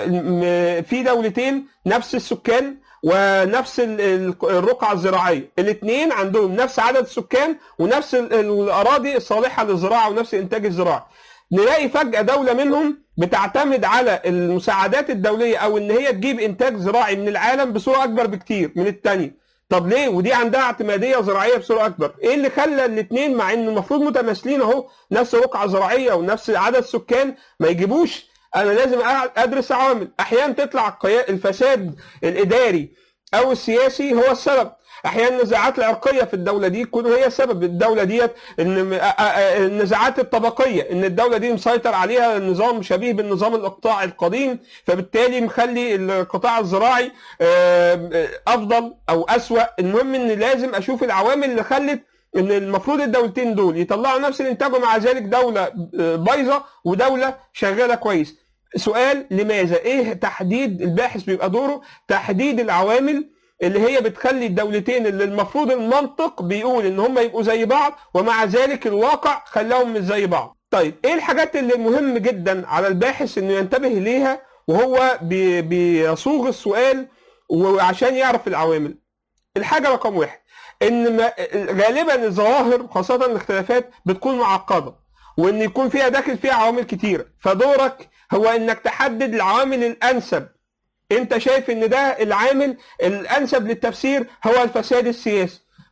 م- في دولتين نفس السكان ونفس ال- ال- الرقعة الزراعية الاثنين عندهم نفس عدد السكان ونفس ال- الأراضي الصالحة للزراعة ونفس الإنتاج الزراعي نلاقي فجأة دولة منهم بتعتمد على المساعدات الدولية أو إن هي تجيب إنتاج زراعي من العالم بصورة أكبر بكتير من التانية طب ليه ودي عندها اعتمادية زراعية بصورة أكبر إيه اللي خلى الاثنين مع إن المفروض متماثلين أهو نفس رقعة زراعية ونفس عدد سكان ما يجيبوش انا لازم أع- ادرس عوامل احيانا تطلع القيا- الفساد الاداري او السياسي هو السبب احيانا النزاعات العرقيه في الدوله دي تكون هي سبب الدوله ديت ان م- آ- آ- النزاعات الطبقيه ان الدوله دي مسيطر عليها نظام شبيه بالنظام الاقطاعي القديم فبالتالي مخلي القطاع الزراعي آم، آه، افضل او اسوا المهم ان لازم اشوف العوامل اللي خلت ان المفروض الدولتين دول يطلعوا نفس الانتاج ومع ذلك دوله آه، بايظه ودوله شغاله كويس سؤال لماذا ايه تحديد الباحث بيبقى دوره تحديد العوامل اللي هي بتخلي الدولتين اللي المفروض المنطق بيقول ان هم يبقوا زي بعض ومع ذلك الواقع خلاهم مش زي بعض طيب ايه الحاجات اللي مهم جدا على الباحث انه ينتبه ليها وهو بي- بيصوغ السؤال وعشان يعرف العوامل الحاجه رقم واحد ان ما- غالبا الظواهر خاصه الاختلافات بتكون معقده وان يكون فيها داخل فيها عوامل كتيره فدورك هو انك تحدد العوامل الانسب انت شايف ان ده العامل الانسب للتفسير هو الفساد السياسي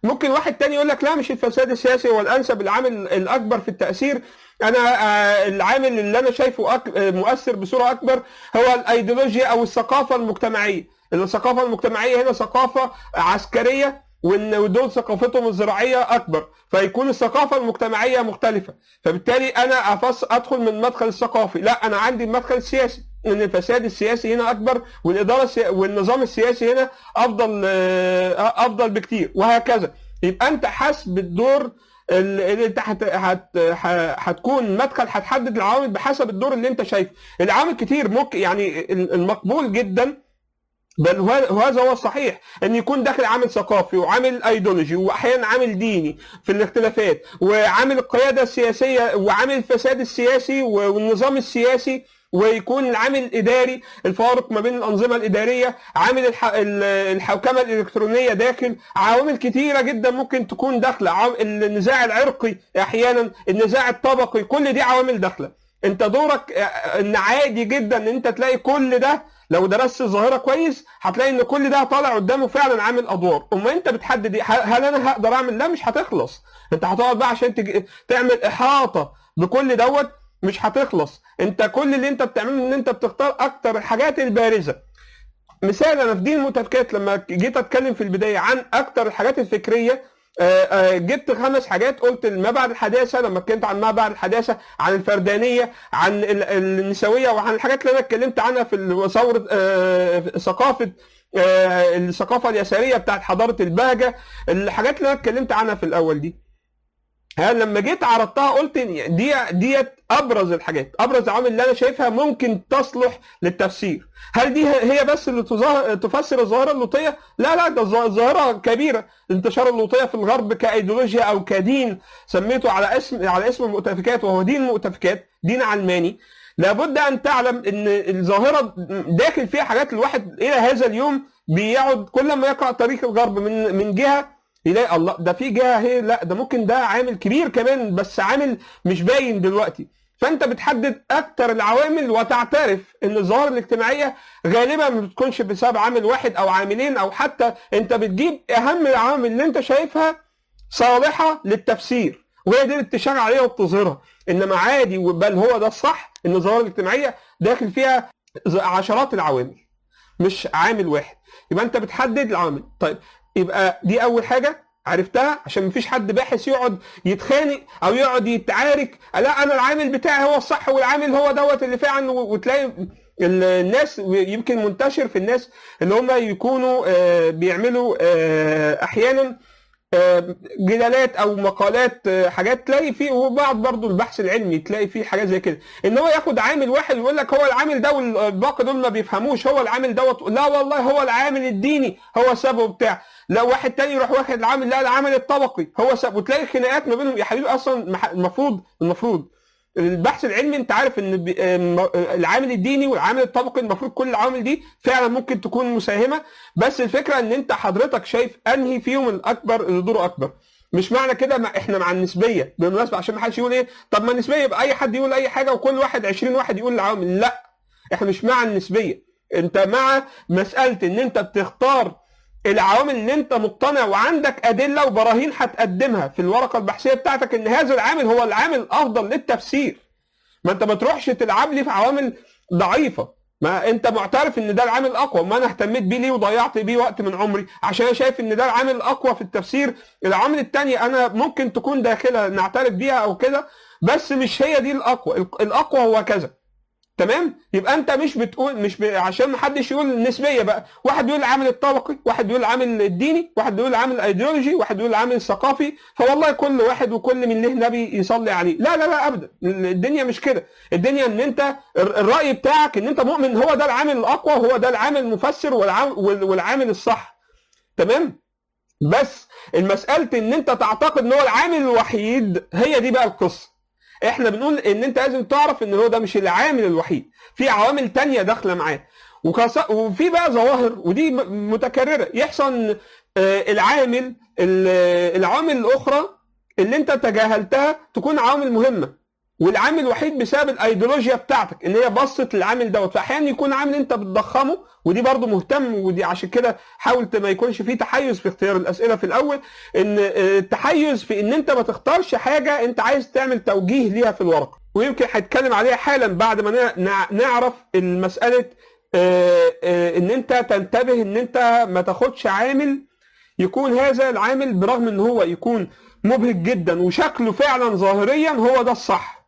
ممكن واحد تاني يقول لك لا مش الفساد السياسي هو الانسب العامل الاكبر في التاثير انا آه، العامل اللي انا شايفه أك... آه، مؤثر بصوره اكبر هو الايديولوجيا او الثقافه المجتمعيه الثقافه المجتمعيه هنا ثقافه عسكريه وان ودول ثقافتهم الزراعيه اكبر فيكون الثقافه المجتمعيه مختلفه فبالتالي انا أفص ادخل من المدخل الثقافي لا انا عندي المدخل السياسي ان الفساد السياسي هنا اكبر والاداره السي... والنظام السياسي هنا افضل آه، افضل بكتير وهكذا يبقى انت حسب الدور اللي انت هت... هت... ه- هتكون مدخل هتحدد العوامل بحسب الدور اللي انت شايفه العوامل كتير ممكن يعني المقبول جدا بل هو- وهذا هو الصحيح ان يكون داخل عامل ثقافي وعامل ايديولوجي واحيانا عامل ديني في الاختلافات وعامل القياده السياسيه وعامل الفساد السياسي والنظام السياسي ويكون العامل الاداري الفارق ما بين الانظمه الاداريه عامل الح... ال- الحوكمه الالكترونيه داخل عوامل كتيره جدا ممكن تكون داخله عوام- النزاع العرقي احيانا النزاع الطبقي كل دي عوامل داخله انت دورك آه، ان عادي جدا ان انت تلاقي كل ده لو درست الظاهره كويس هتلاقي ان كل ده طالع قدامه فعلا عامل ادوار اما انت بتحدد إيه؟ هل هل انا هقدر اعمل ده مش هتخلص انت هتقعد بقى عشان تج... تعمل احاطه بكل دوت مش هتخلص انت كل اللي انت بتعمله ان انت بتختار اكتر الحاجات البارزه مثال انا في دين المتفكات لما جيت اتكلم في البدايه عن اكتر الحاجات الفكريه آه، آه، جبت خمس حاجات قلت ما بعد الحداثه لما اتكلمت عن ما بعد الحداثه عن الفردانيه عن ال- النسويه وعن الحاجات اللي انا اتكلمت عنها في ال- ثوره آه، ثقافه آه، الثقافه اليساريه بتاعت حضاره البهجه الحاجات اللي انا اتكلمت عنها في الاول دي ها لما جيت عرضتها قلت إن دي ديت ابرز الحاجات ابرز العوامل اللي انا شايفها ممكن تصلح للتفسير هل دي هي بس اللي تظاهر تفسر الظاهره اللوطيه لا لا ده ظا- ظاهره كبيره انتشار اللوطيه في الغرب كايديولوجيا او كدين سميته على اسم على اسم المؤتفكات وهو دين المؤتفكات دين علماني لابد ان تعلم ان الظاهره داخل فيها حاجات الواحد الى هذا اليوم بيقعد كل ما يقرا تاريخ الغرب من من جهه يلاقي الله ده في جهه هي لا ده ممكن ده عامل كبير كمان بس عامل مش باين دلوقتي فانت بتحدد اكتر العوامل وتعترف ان الظواهر الاجتماعيه غالبا ما بتكونش بسبب عامل واحد او عاملين او حتى انت بتجيب اهم العوامل اللي انت شايفها صالحه للتفسير وهي دي اللي بتشار عليها وبتظهرها انما عادي بل هو ده الصح ان الظواهر الاجتماعيه داخل فيها ز- عشرات العوامل مش عامل واحد يبقى انت بتحدد العوامل طيب يبقى دي اول حاجه عرفتها عشان مفيش حد باحث يقعد يتخانق او يقعد يتعارك لا انا العامل بتاعي هو الصح والعامل هو دوت اللي فعلا و- وتلاقي ال- الناس يمكن منتشر في الناس اللي هم يكونوا آه، بيعملوا آه، احيانا آه، جدالات او مقالات آه، حاجات تلاقي فيه وبعض برضو البحث العلمي تلاقي فيه حاجات زي كده ان هو ياخد عامل واحد ويقول لك هو العامل ده والباقي دول ما بيفهموش هو العامل دوت لا والله هو العامل الديني هو سببه بتاع لا واحد تاني يروح واخد العامل لا العامل الطبقي هو سبب وتلاقي خناقات ما بينهم يا حبيبي اصلا مح- المفروض المفروض البحث العلمي انت عارف ان بي- آم، العامل الديني والعامل الطبقي المفروض كل العوامل دي فعلا ممكن تكون مساهمه بس الفكره ان انت حضرتك شايف انهي فيهم الاكبر اللي دوره اكبر مش معنى كده ما احنا مع النسبيه بالمناسبه عشان ما حدش يقول ايه طب ما النسبيه يبقى اي حد يقول اي حاجه وكل واحد 20 واحد يقول العوامل لا احنا مش مع النسبيه انت مع مساله ان انت بتختار العوامل اللي انت مقتنع وعندك ادله وبراهين هتقدمها في الورقه البحثيه بتاعتك ان هذا العامل هو العامل الافضل للتفسير ما انت ما تروحش تلعب لي في عوامل ضعيفه ما انت معترف ان ده العامل الاقوى ما انا اهتميت بيه ليه وضيعت بيه وقت من عمري عشان انا شايف ان ده العامل الاقوى في التفسير العوامل التانية انا ممكن تكون داخلها نعترف بيها او كده بس مش هي دي الاقوى الاقوى هو كذا تمام يبقى انت مش بتقول مش ب... عشان ما حدش يقول النسبيه بقى واحد بيقول العامل الطبقي واحد بيقول العامل الديني واحد بيقول العامل الايديولوجي واحد بيقول العامل الثقافي فوالله كل واحد وكل من له نبي يصلي عليه لا لا لا ابدا الدنيا مش كده الدنيا ان انت الر- الراي بتاعك ان انت مؤمن هو ده العامل الاقوى هو ده العامل المفسر والعامل, والعامل الصح تمام بس المسألة ان انت تعتقد ان هو العامل الوحيد هي دي بقى القصة احنا بنقول ان انت لازم تعرف ان هو ده مش العامل الوحيد في عوامل تانية داخلة معاه وكص- وفي بقى ظواهر ودي م- متكررة يحصل إن، آه، العامل ال- العوامل الاخرى اللي انت تجاهلتها تكون عوامل مهمة والعامل الوحيد بسبب الايديولوجيا بتاعتك ان هي بصت للعامل دوت فاحيانا يكون عامل انت بتضخمه ودي برضو مهتم ودي عشان كده حاول ما يكونش فيه تحيز في اختيار الاسئله في الاول ان التحيز في ان انت ما تختارش حاجه انت عايز تعمل توجيه ليها في الورقه ويمكن هتكلم عليها حالا بعد ما نعرف المساله ان انت تنتبه ان انت ما تاخدش عامل يكون هذا العامل برغم ان هو يكون مبهج جدا وشكله فعلا ظاهريا هو ده الصح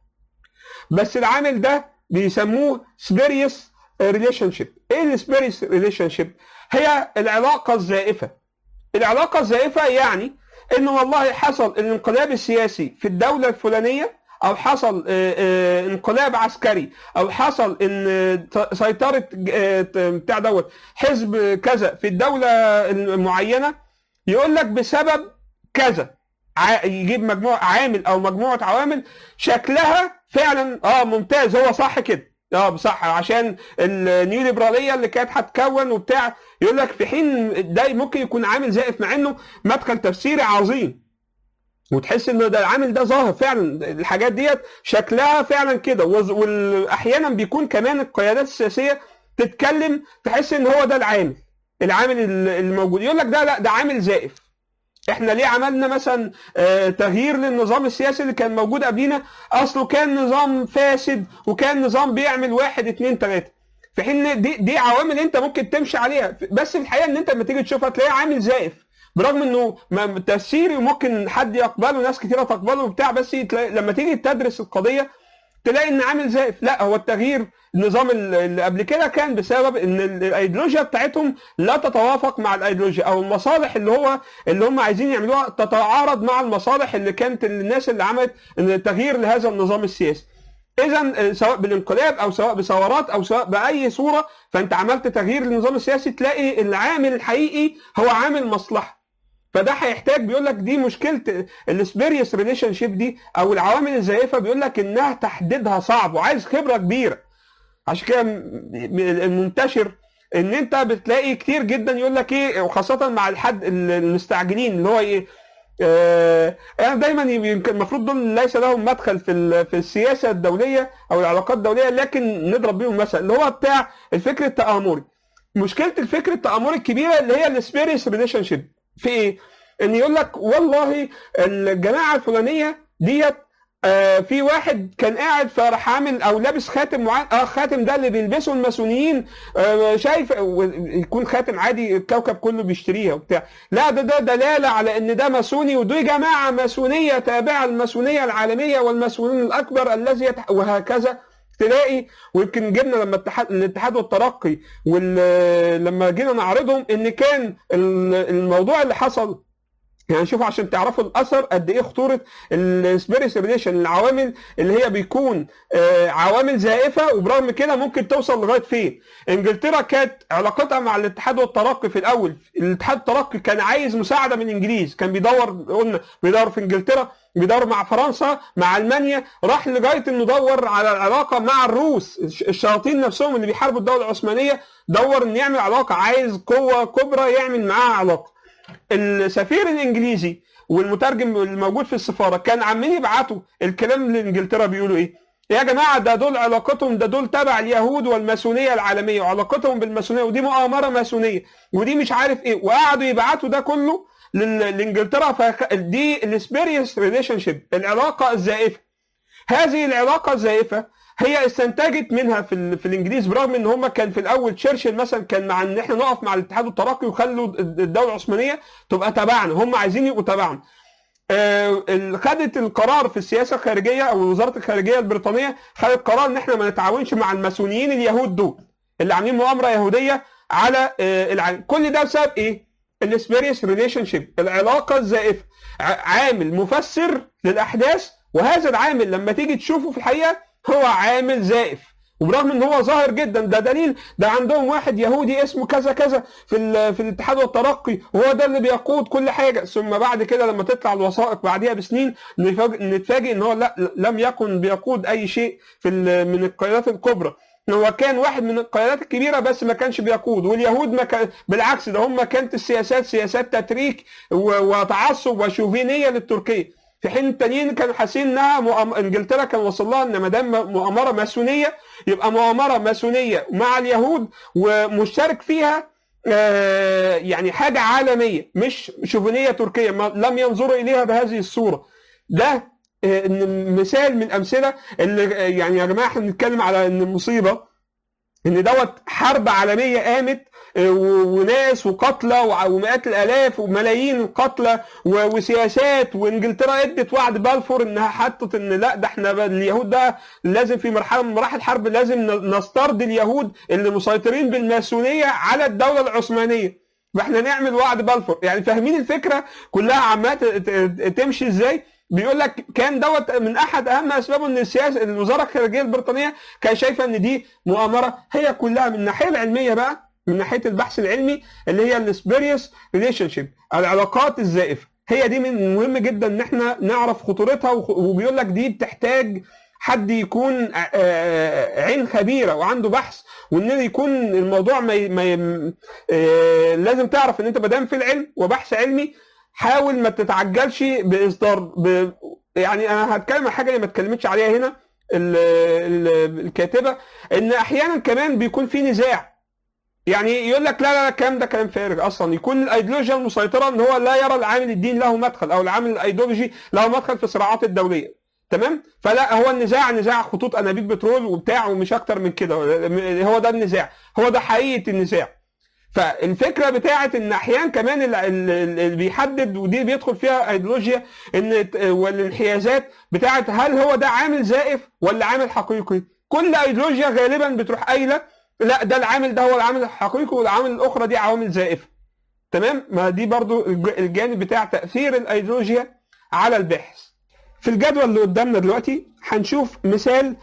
بس العامل ده بيسموه سبيريس ريليشن شيب ايه السبيريس ريليشن شيب هي العلاقه الزائفه العلاقه الزائفه يعني انه والله حصل الانقلاب السياسي في الدوله الفلانيه او حصل انقلاب عسكري او حصل ان سيطره بتاع دوت حزب كذا في الدوله المعينه يقول لك بسبب كذا يجيب مجموعه عامل او مجموعه عوامل شكلها فعلا اه ممتاز هو صح كده اه صح عشان النيو ليبراليه اللي كانت هتكون وبتاع يقول لك في حين ده ممكن يكون عامل زائف مع انه مدخل تفسيري عظيم وتحس ان ده العامل ده ظاهر فعلا الحاجات ديت شكلها فعلا كده واحيانا بيكون كمان القيادات السياسيه تتكلم تحس ان هو ده العامل العامل الموجود يقول لك ده لا ده عامل زائف احنا ليه عملنا مثلا اه تغيير للنظام السياسي اللي كان موجود قبلينا اصله كان نظام فاسد وكان نظام بيعمل واحد اتنين تلاته في حين دي دي عوامل انت ممكن تمشي عليها بس في الحقيقه ان انت لما تيجي تشوفها تلاقيه عامل زائف برغم انه تفسيري وممكن حد يقبله ناس كتيره تقبله وبتاع بس لما تيجي تدرس القضيه تلاقي ان عامل زائف لا هو التغيير النظام اللي قبل كده كان بسبب ان الايديولوجيا بتاعتهم لا تتوافق مع الايديولوجيا او المصالح اللي هو اللي هم عايزين يعملوها تتعارض مع المصالح اللي كانت الناس اللي عملت تغيير لهذا النظام السياسي اذا سواء بالانقلاب او سواء بثورات او سواء باي صوره فانت عملت تغيير للنظام السياسي تلاقي العامل الحقيقي هو عامل مصلحه فده هيحتاج بيقول لك دي مشكله السبيريس ريليشن شيب دي او العوامل الزائفه بيقول لك انها تحديدها صعب وعايز خبره كبيره عشان كده المنتشر ان انت بتلاقي كتير جدا يقول لك ايه وخاصه مع الحد المستعجلين اللي هو ايه آه انا دايما يمكن المفروض دول ليس لهم مدخل في في السياسه الدوليه او العلاقات الدوليه لكن نضرب بيهم مثل اللي هو بتاع الفكر التآمري مشكله الفكر التآمري الكبيره اللي هي السبيريس ريليشن شيب في ايه؟ ان يقول لك والله الجماعه الفلانيه ديت آه في واحد كان قاعد فراح عامل او لابس خاتم معين اه خاتم ده اللي بيلبسه الماسونيين آه شايف يكون خاتم عادي الكوكب كله بيشتريها وبتاع لا ده ده دلاله على ان ده ماسوني ودي جماعه ماسونيه تابعه للماسونيه العالميه والماسونين الاكبر الذي يتح... وهكذا تلاقي ويمكن جبنا لما الاتحاد الاتحاد والترقي ولما جينا نعرضهم ان كان الموضوع اللي حصل يعني شوفوا عشان تعرفوا الاثر قد ايه خطوره السبيريس ريليشن العوامل اللي هي بيكون عوامل زائفه وبرغم كده ممكن توصل لغايه فين انجلترا كانت علاقتها مع الاتحاد والترقي في الاول الاتحاد والترقي كان عايز مساعده من الانجليز كان بيدور قلنا بيدور في انجلترا بيدور مع فرنسا مع المانيا راح لغايه انه دور على العلاقه مع الروس الشياطين نفسهم اللي بيحاربوا الدوله العثمانيه دور انه يعمل علاقه عايز قوه كبرى يعمل معاها علاقه السفير الانجليزي والمترجم الموجود في السفاره كان عمالين يبعتوا الكلام لانجلترا بيقولوا ايه يا جماعه ده دول علاقتهم ده دول تبع اليهود والماسونيه العالميه وعلاقتهم بالماسونيه ودي مؤامره ماسونيه ودي مش عارف ايه وقعدوا يبعتوا ده كله لانجلترا فدي السبيريس ريليشن شيب العلاقه الزائفه هذه العلاقه الزائفه هي استنتجت منها في ال... في الانجليز برغم ان هم كان في الاول تشرشل مثلا كان مع ان احنا نقف مع الاتحاد والترقي وخلوا الدوله العثمانيه تبقى تبعنا هم عايزين يبقوا تبعنا آه خدت القرار في السياسه الخارجيه او وزاره الخارجيه البريطانيه خدت قرار ان احنا ما نتعاونش مع الماسونيين اليهود دول اللي عاملين مؤامره يهوديه على آه العالم كل ده بسبب ايه؟ السبيريس ريليشن شيب العلاقه الزائفه عامل مفسر للاحداث وهذا العامل لما تيجي تشوفه في الحقيقه هو عامل زائف وبرغم ان هو ظاهر جدا ده دليل ده عندهم واحد يهودي اسمه كذا كذا في في الاتحاد والترقي وهو ده اللي بيقود كل حاجه ثم بعد كده لما تطلع الوثائق بعديها بسنين نتفاجئ ان هو لا لم يكن بيقود اي شيء في من القيادات الكبرى هو كان واحد من القيادات الكبيره بس ما كانش بيقود واليهود ما كان بالعكس ده هم كانت السياسات سياسات تتريك وتعصب وشوفينيه للتركيه في حين التانيين كانوا حاسين انها مؤم... انجلترا كان وصل لها ان ما دام مؤامره ماسونيه يبقى مؤامره ماسونيه مع اليهود ومشترك فيها آه، يعني حاجه عالميه مش شوفينيه تركيه ما لم ينظروا اليها بهذه الصوره ده آه، إن مثال من الامثله اللي آه، يعني يا جماعه احنا بنتكلم على ان المصيبه ان دوت حرب عالميه قامت آه، و- وناس وقتلى وع- ومئات الالاف وملايين القتلى و- وسياسات وانجلترا ادت وعد بالفور انها حطت ان لا ده احنا بقى اليهود ده لازم في مرحله من مراحل الحرب لازم ن- نسترد اليهود اللي مسيطرين بالماسونيه على الدوله العثمانيه فاحنا نعمل وعد بالفور يعني فاهمين الفكره كلها عماله ت- ت- تمشي ازاي بيقول لك كان دوت من احد اهم اسبابه ان السياسه الوزاره الخارجيه البريطانيه كانت شايفه ان دي مؤامره هي كلها من الناحيه العلميه بقى من ناحيه البحث العلمي اللي هي السبيريوس ريليشن شيب العلاقات الزائفه هي دي من مهم جدا ان احنا نعرف خطورتها وخ- وبيقول لك دي بتحتاج حد يكون آه، عين خبيره وعنده بحث وان يكون الموضوع ما ي- ما ي- آه، لازم تعرف ان انت ما دام في العلم وبحث علمي حاول ما تتعجلش باصدار ب... يعني انا هتكلم عن حاجه اللي ما اتكلمتش عليها هنا ال... ال... الكاتبه ان احيانا كمان بيكون في نزاع يعني يقول لك لا لا لا الكلام ده كلام فارغ اصلا يكون الايديولوجيا المسيطره ان هو لا يرى العامل الدين له مدخل او العامل الايديولوجي له مدخل في الصراعات الدوليه تمام فلا هو النزاع نزاع خطوط انابيب بترول وبتاع ومش اكتر من كده هو ده النزاع هو ده حقيقه النزاع فالفكره بتاعت ان احيانا كمان ال- ال- اللي بيحدد ودي بيدخل فيها ايديولوجيا ان والانحيازات بتاعت هل هو ده عامل زائف ولا عامل حقيقي كل ايديولوجيا غالبا بتروح قايله لا ده العامل ده هو العامل الحقيقي والعوامل الاخرى دي عوامل زائفه تمام ما دي برضو الج- الجانب بتاع تاثير الايديولوجيا على البحث في الجدول اللي قدامنا دلوقتي هنشوف مثال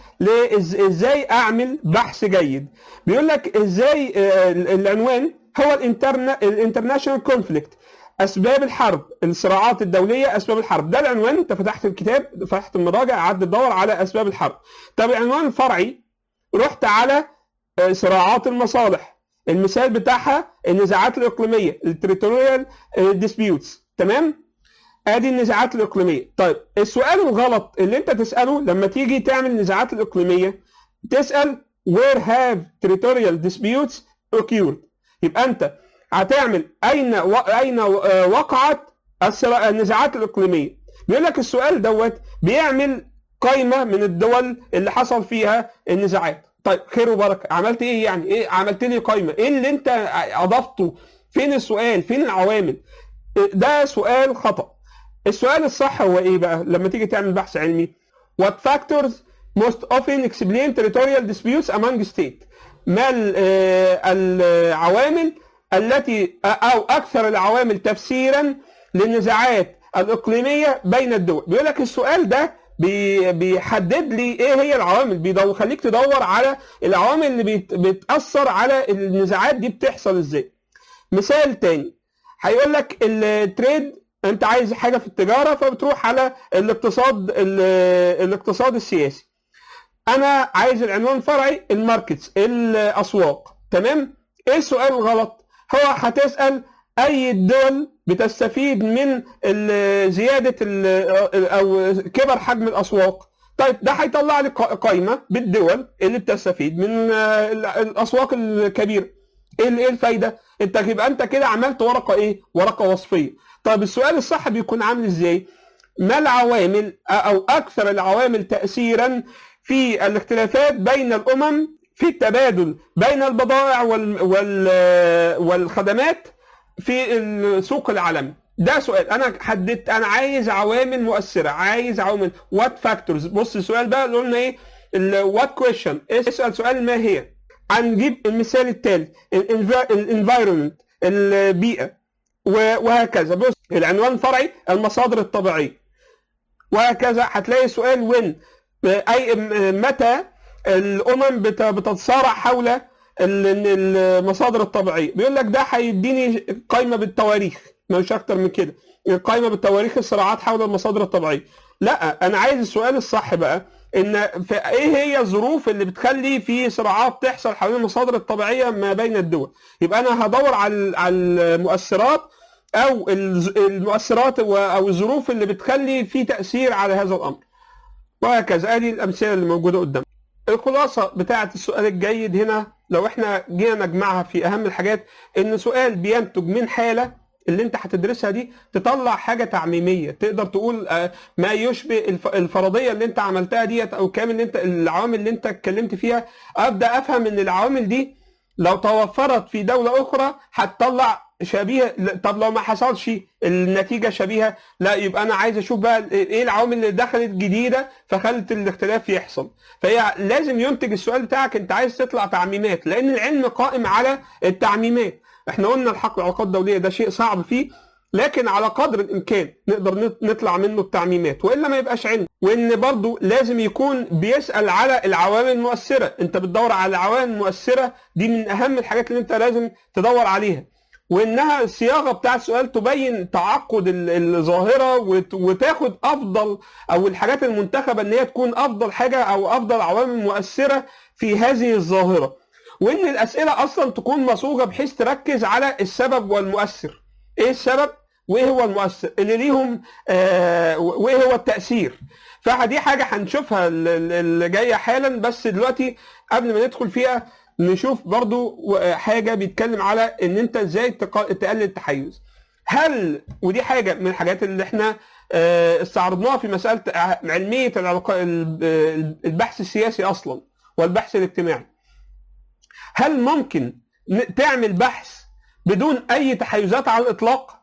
لازاي اعمل بحث جيد بيقول لك ازاي آه، العنوان هو الانترناشونال كونفليكت اسباب الحرب الصراعات الدوليه اسباب الحرب ده العنوان انت فتحت الكتاب فتحت المراجع قعدت تدور على اسباب الحرب طب العنوان الفرعي رحت على آه، صراعات المصالح المثال بتاعها النزاعات الاقليميه التريتوريال ديسبيوتس تمام ادي النزاعات الاقليميه طيب السؤال الغلط اللي انت تساله لما تيجي تعمل النزاعات الاقليميه تسال where have territorial disputes occurred يبقى انت هتعمل اين و... اين و- آه، وقعت الصرا- النزاعات الاقليميه بيقول لك السؤال دوت بيعمل قائمه من الدول اللي حصل فيها النزاعات طيب خير وبركه عملت ايه يعني ايه عملت لي قائمه ايه اللي انت اضفته فين السؤال فين العوامل ده سؤال خطأ السؤال الصح هو ايه بقى لما تيجي تعمل بحث علمي what factors most often explain territorial disputes among states ما ال- آه، العوامل التي او اكثر العوامل تفسيرا للنزاعات الاقليميه بين الدول بيقول لك السؤال ده بي- بيحدد لي ايه هي العوامل بيدور خليك تدور على العوامل اللي بيت- بتاثر على النزاعات دي بتحصل ازاي مثال تاني هيقول لك التريد انت عايز حاجه في التجاره فبتروح على الاقتصاد ال- الاقتصاد السياسي انا عايز العنوان الفرعي الماركتس الاسواق تمام ايه السؤال الغلط هو هتسال اي الدول بتستفيد من ال- زياده ال- او كبر حجم الاسواق طيب ده هيطلع لي قا- قائمه بالدول اللي بتستفيد من آه، ال- الاسواق الكبيره ايه ال- ايه الفايده انت يبقى انت كده عملت ورقه ايه ورقه وصفيه طيب السؤال الصح بيكون عامل ازاي ما العوامل او اكثر العوامل تاثيرا في الاختلافات بين الامم في التبادل بين البضائع وال وال والخدمات في السوق العالمي ده سؤال انا حددت انا عايز عوامل مؤثره عايز عوامل وات فاكتورز بص السؤال بقى اللي قلنا ايه وات كويشن اسال سؤال ما هي هنجيب المثال التالي الانفايرمنت البيئه و- وهكذا بص العنوان الفرعي المصادر الطبيعيه وهكذا هتلاقي سؤال وين اي م- متى الامم بت- بتتصارع حول ال- المصادر الطبيعيه بيقول لك ده هيديني قائمه بالتواريخ مش اكتر من كده قائمه بالتواريخ الصراعات حول المصادر الطبيعيه لا انا عايز السؤال الصح بقى ان في ايه هي الظروف اللي بتخلي في صراعات تحصل حول المصادر الطبيعيه ما بين الدول يبقى انا هدور على على المؤثرات او الز- المؤثرات و- او الظروف اللي بتخلي في تاثير على هذا الامر وهكذا ادي الامثله اللي موجوده قدامنا الخلاصه بتاعه السؤال الجيد هنا لو احنا جينا نجمعها في اهم الحاجات ان سؤال بينتج من حاله اللي انت هتدرسها دي تطلع حاجه تعميميه تقدر تقول آه، ما يشبه الف- الفرضيه اللي انت عملتها ديت او كامل اللي انت العوامل اللي انت اتكلمت فيها ابدا افهم ان العوامل دي لو توفرت في دوله اخرى هتطلع شبيه ل- طب لو ما حصلش النتيجه شبيهه لا يبقى انا عايز اشوف بقى ايه العوامل اللي دخلت جديده فخلت الاختلاف يحصل فهي لازم ينتج السؤال بتاعك انت عايز تطلع تعميمات لان العلم قائم على التعميمات احنا قلنا الحق العلاقات الدوليه ده شيء صعب فيه لكن على قدر الامكان نقدر نط- نطلع منه التعميمات والا ما يبقاش علم وان برضو لازم يكون بيسال على العوامل المؤثره انت بتدور على العوامل المؤثره دي من اهم الحاجات اللي انت لازم تدور عليها وانها الصياغه بتاع السؤال تبين تعقد ال- الظاهره وت- وتاخد افضل او الحاجات المنتخبه ان هي تكون افضل حاجه او افضل عوامل مؤثره في هذه الظاهره وان الاسئله اصلا تكون مصوغه بحيث تركز على السبب والمؤثر ايه السبب وايه هو المؤثر اللي ليهم آه وايه هو التاثير فدي حاجه هنشوفها ال- ال- اللي جايه حالا بس دلوقتي قبل ما ندخل فيها نشوف برضو و- حاجه بيتكلم على ان انت ازاي تق- تقلل التحيز هل ودي حاجه من الحاجات اللي احنا آه، استعرضناها في مساله ع- علميه العلاقه ال- البحث السياسي اصلا والبحث الاجتماعي هل ممكن ن- تعمل بحث بدون اي تحيزات على الاطلاق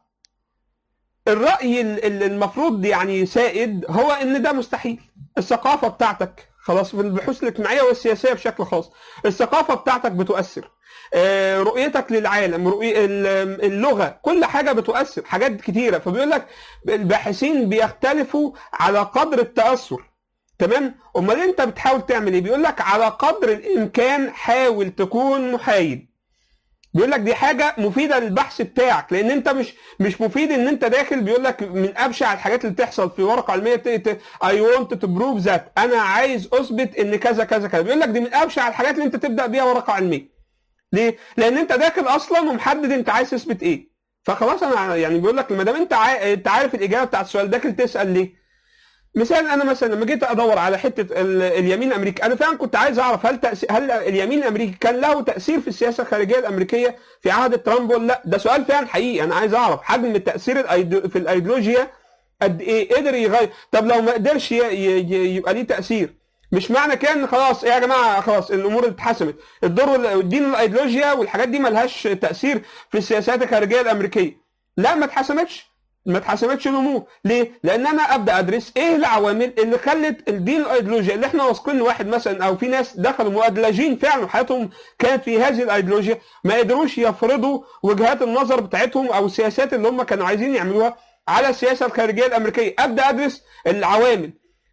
الراي ال- ال- المفروض يعني سائد هو ان ده مستحيل الثقافه بتاعتك خلاص في البحوث الاجتماعيه والسياسيه بشكل خاص الثقافه بتاعتك بتؤثر آه، رؤيتك للعالم رؤية ال- اللغه كل حاجه بتؤثر حاجات كتيره فبيقول لك الباحثين بيختلفوا على قدر التاثر تمام امال انت بتحاول تعمل ايه بيقول لك على قدر الامكان حاول تكون محايد بيقول لك دي حاجه مفيده للبحث بتاعك لان انت مش مش مفيد ان انت داخل بيقول لك من ابشع الحاجات اللي بتحصل في ورقه علميه اي ونت تو بروف ذات انا عايز اثبت ان كذا كذا كذا بيقول لك دي من ابشع الحاجات اللي انت تبدا بيها ورقه علميه ليه؟ لان انت داخل اصلا ومحدد انت عايز تثبت ايه فخلاص انا يعني بيقول لك ما دام انت عا... انت عارف الاجابه بتاعت السؤال داخل تسال ليه مثال انا مثلا لما جيت ادور على حته ال- اليمين الامريكي انا فعلا كنت عايز اعرف هل تأثير هل اليمين الامريكي كان له تاثير في السياسه الخارجيه الامريكيه في عهد ترامب ولا لا ده سؤال فعلا حقيقي انا عايز اعرف حجم التاثير الأيدو- في الايديولوجيا قد ايه قدر يغير طب لو ما قدرش ي- ي- ي- يبقى ليه تاثير مش معنى كده ان خلاص إيه يا جماعه خلاص الامور اتحسمت الدور وال- الدين والايديولوجيا والحاجات دي ملهاش تاثير في السياسات الخارجيه الامريكيه لا ما اتحسمتش ما اتحسبتش الامور ليه لان انا ابدا ادرس ايه العوامل اللي خلت الدين الايديولوجيا اللي احنا واثقين ان واحد مثلا او في ناس دخلوا مؤدلجين فعلا حياتهم كانت في هذه الايديولوجيا ما قدروش يفرضوا وجهات النظر بتاعتهم او السياسات اللي هم كانوا عايزين يعملوها على السياسه الخارجيه الامريكيه ابدا ادرس العوامل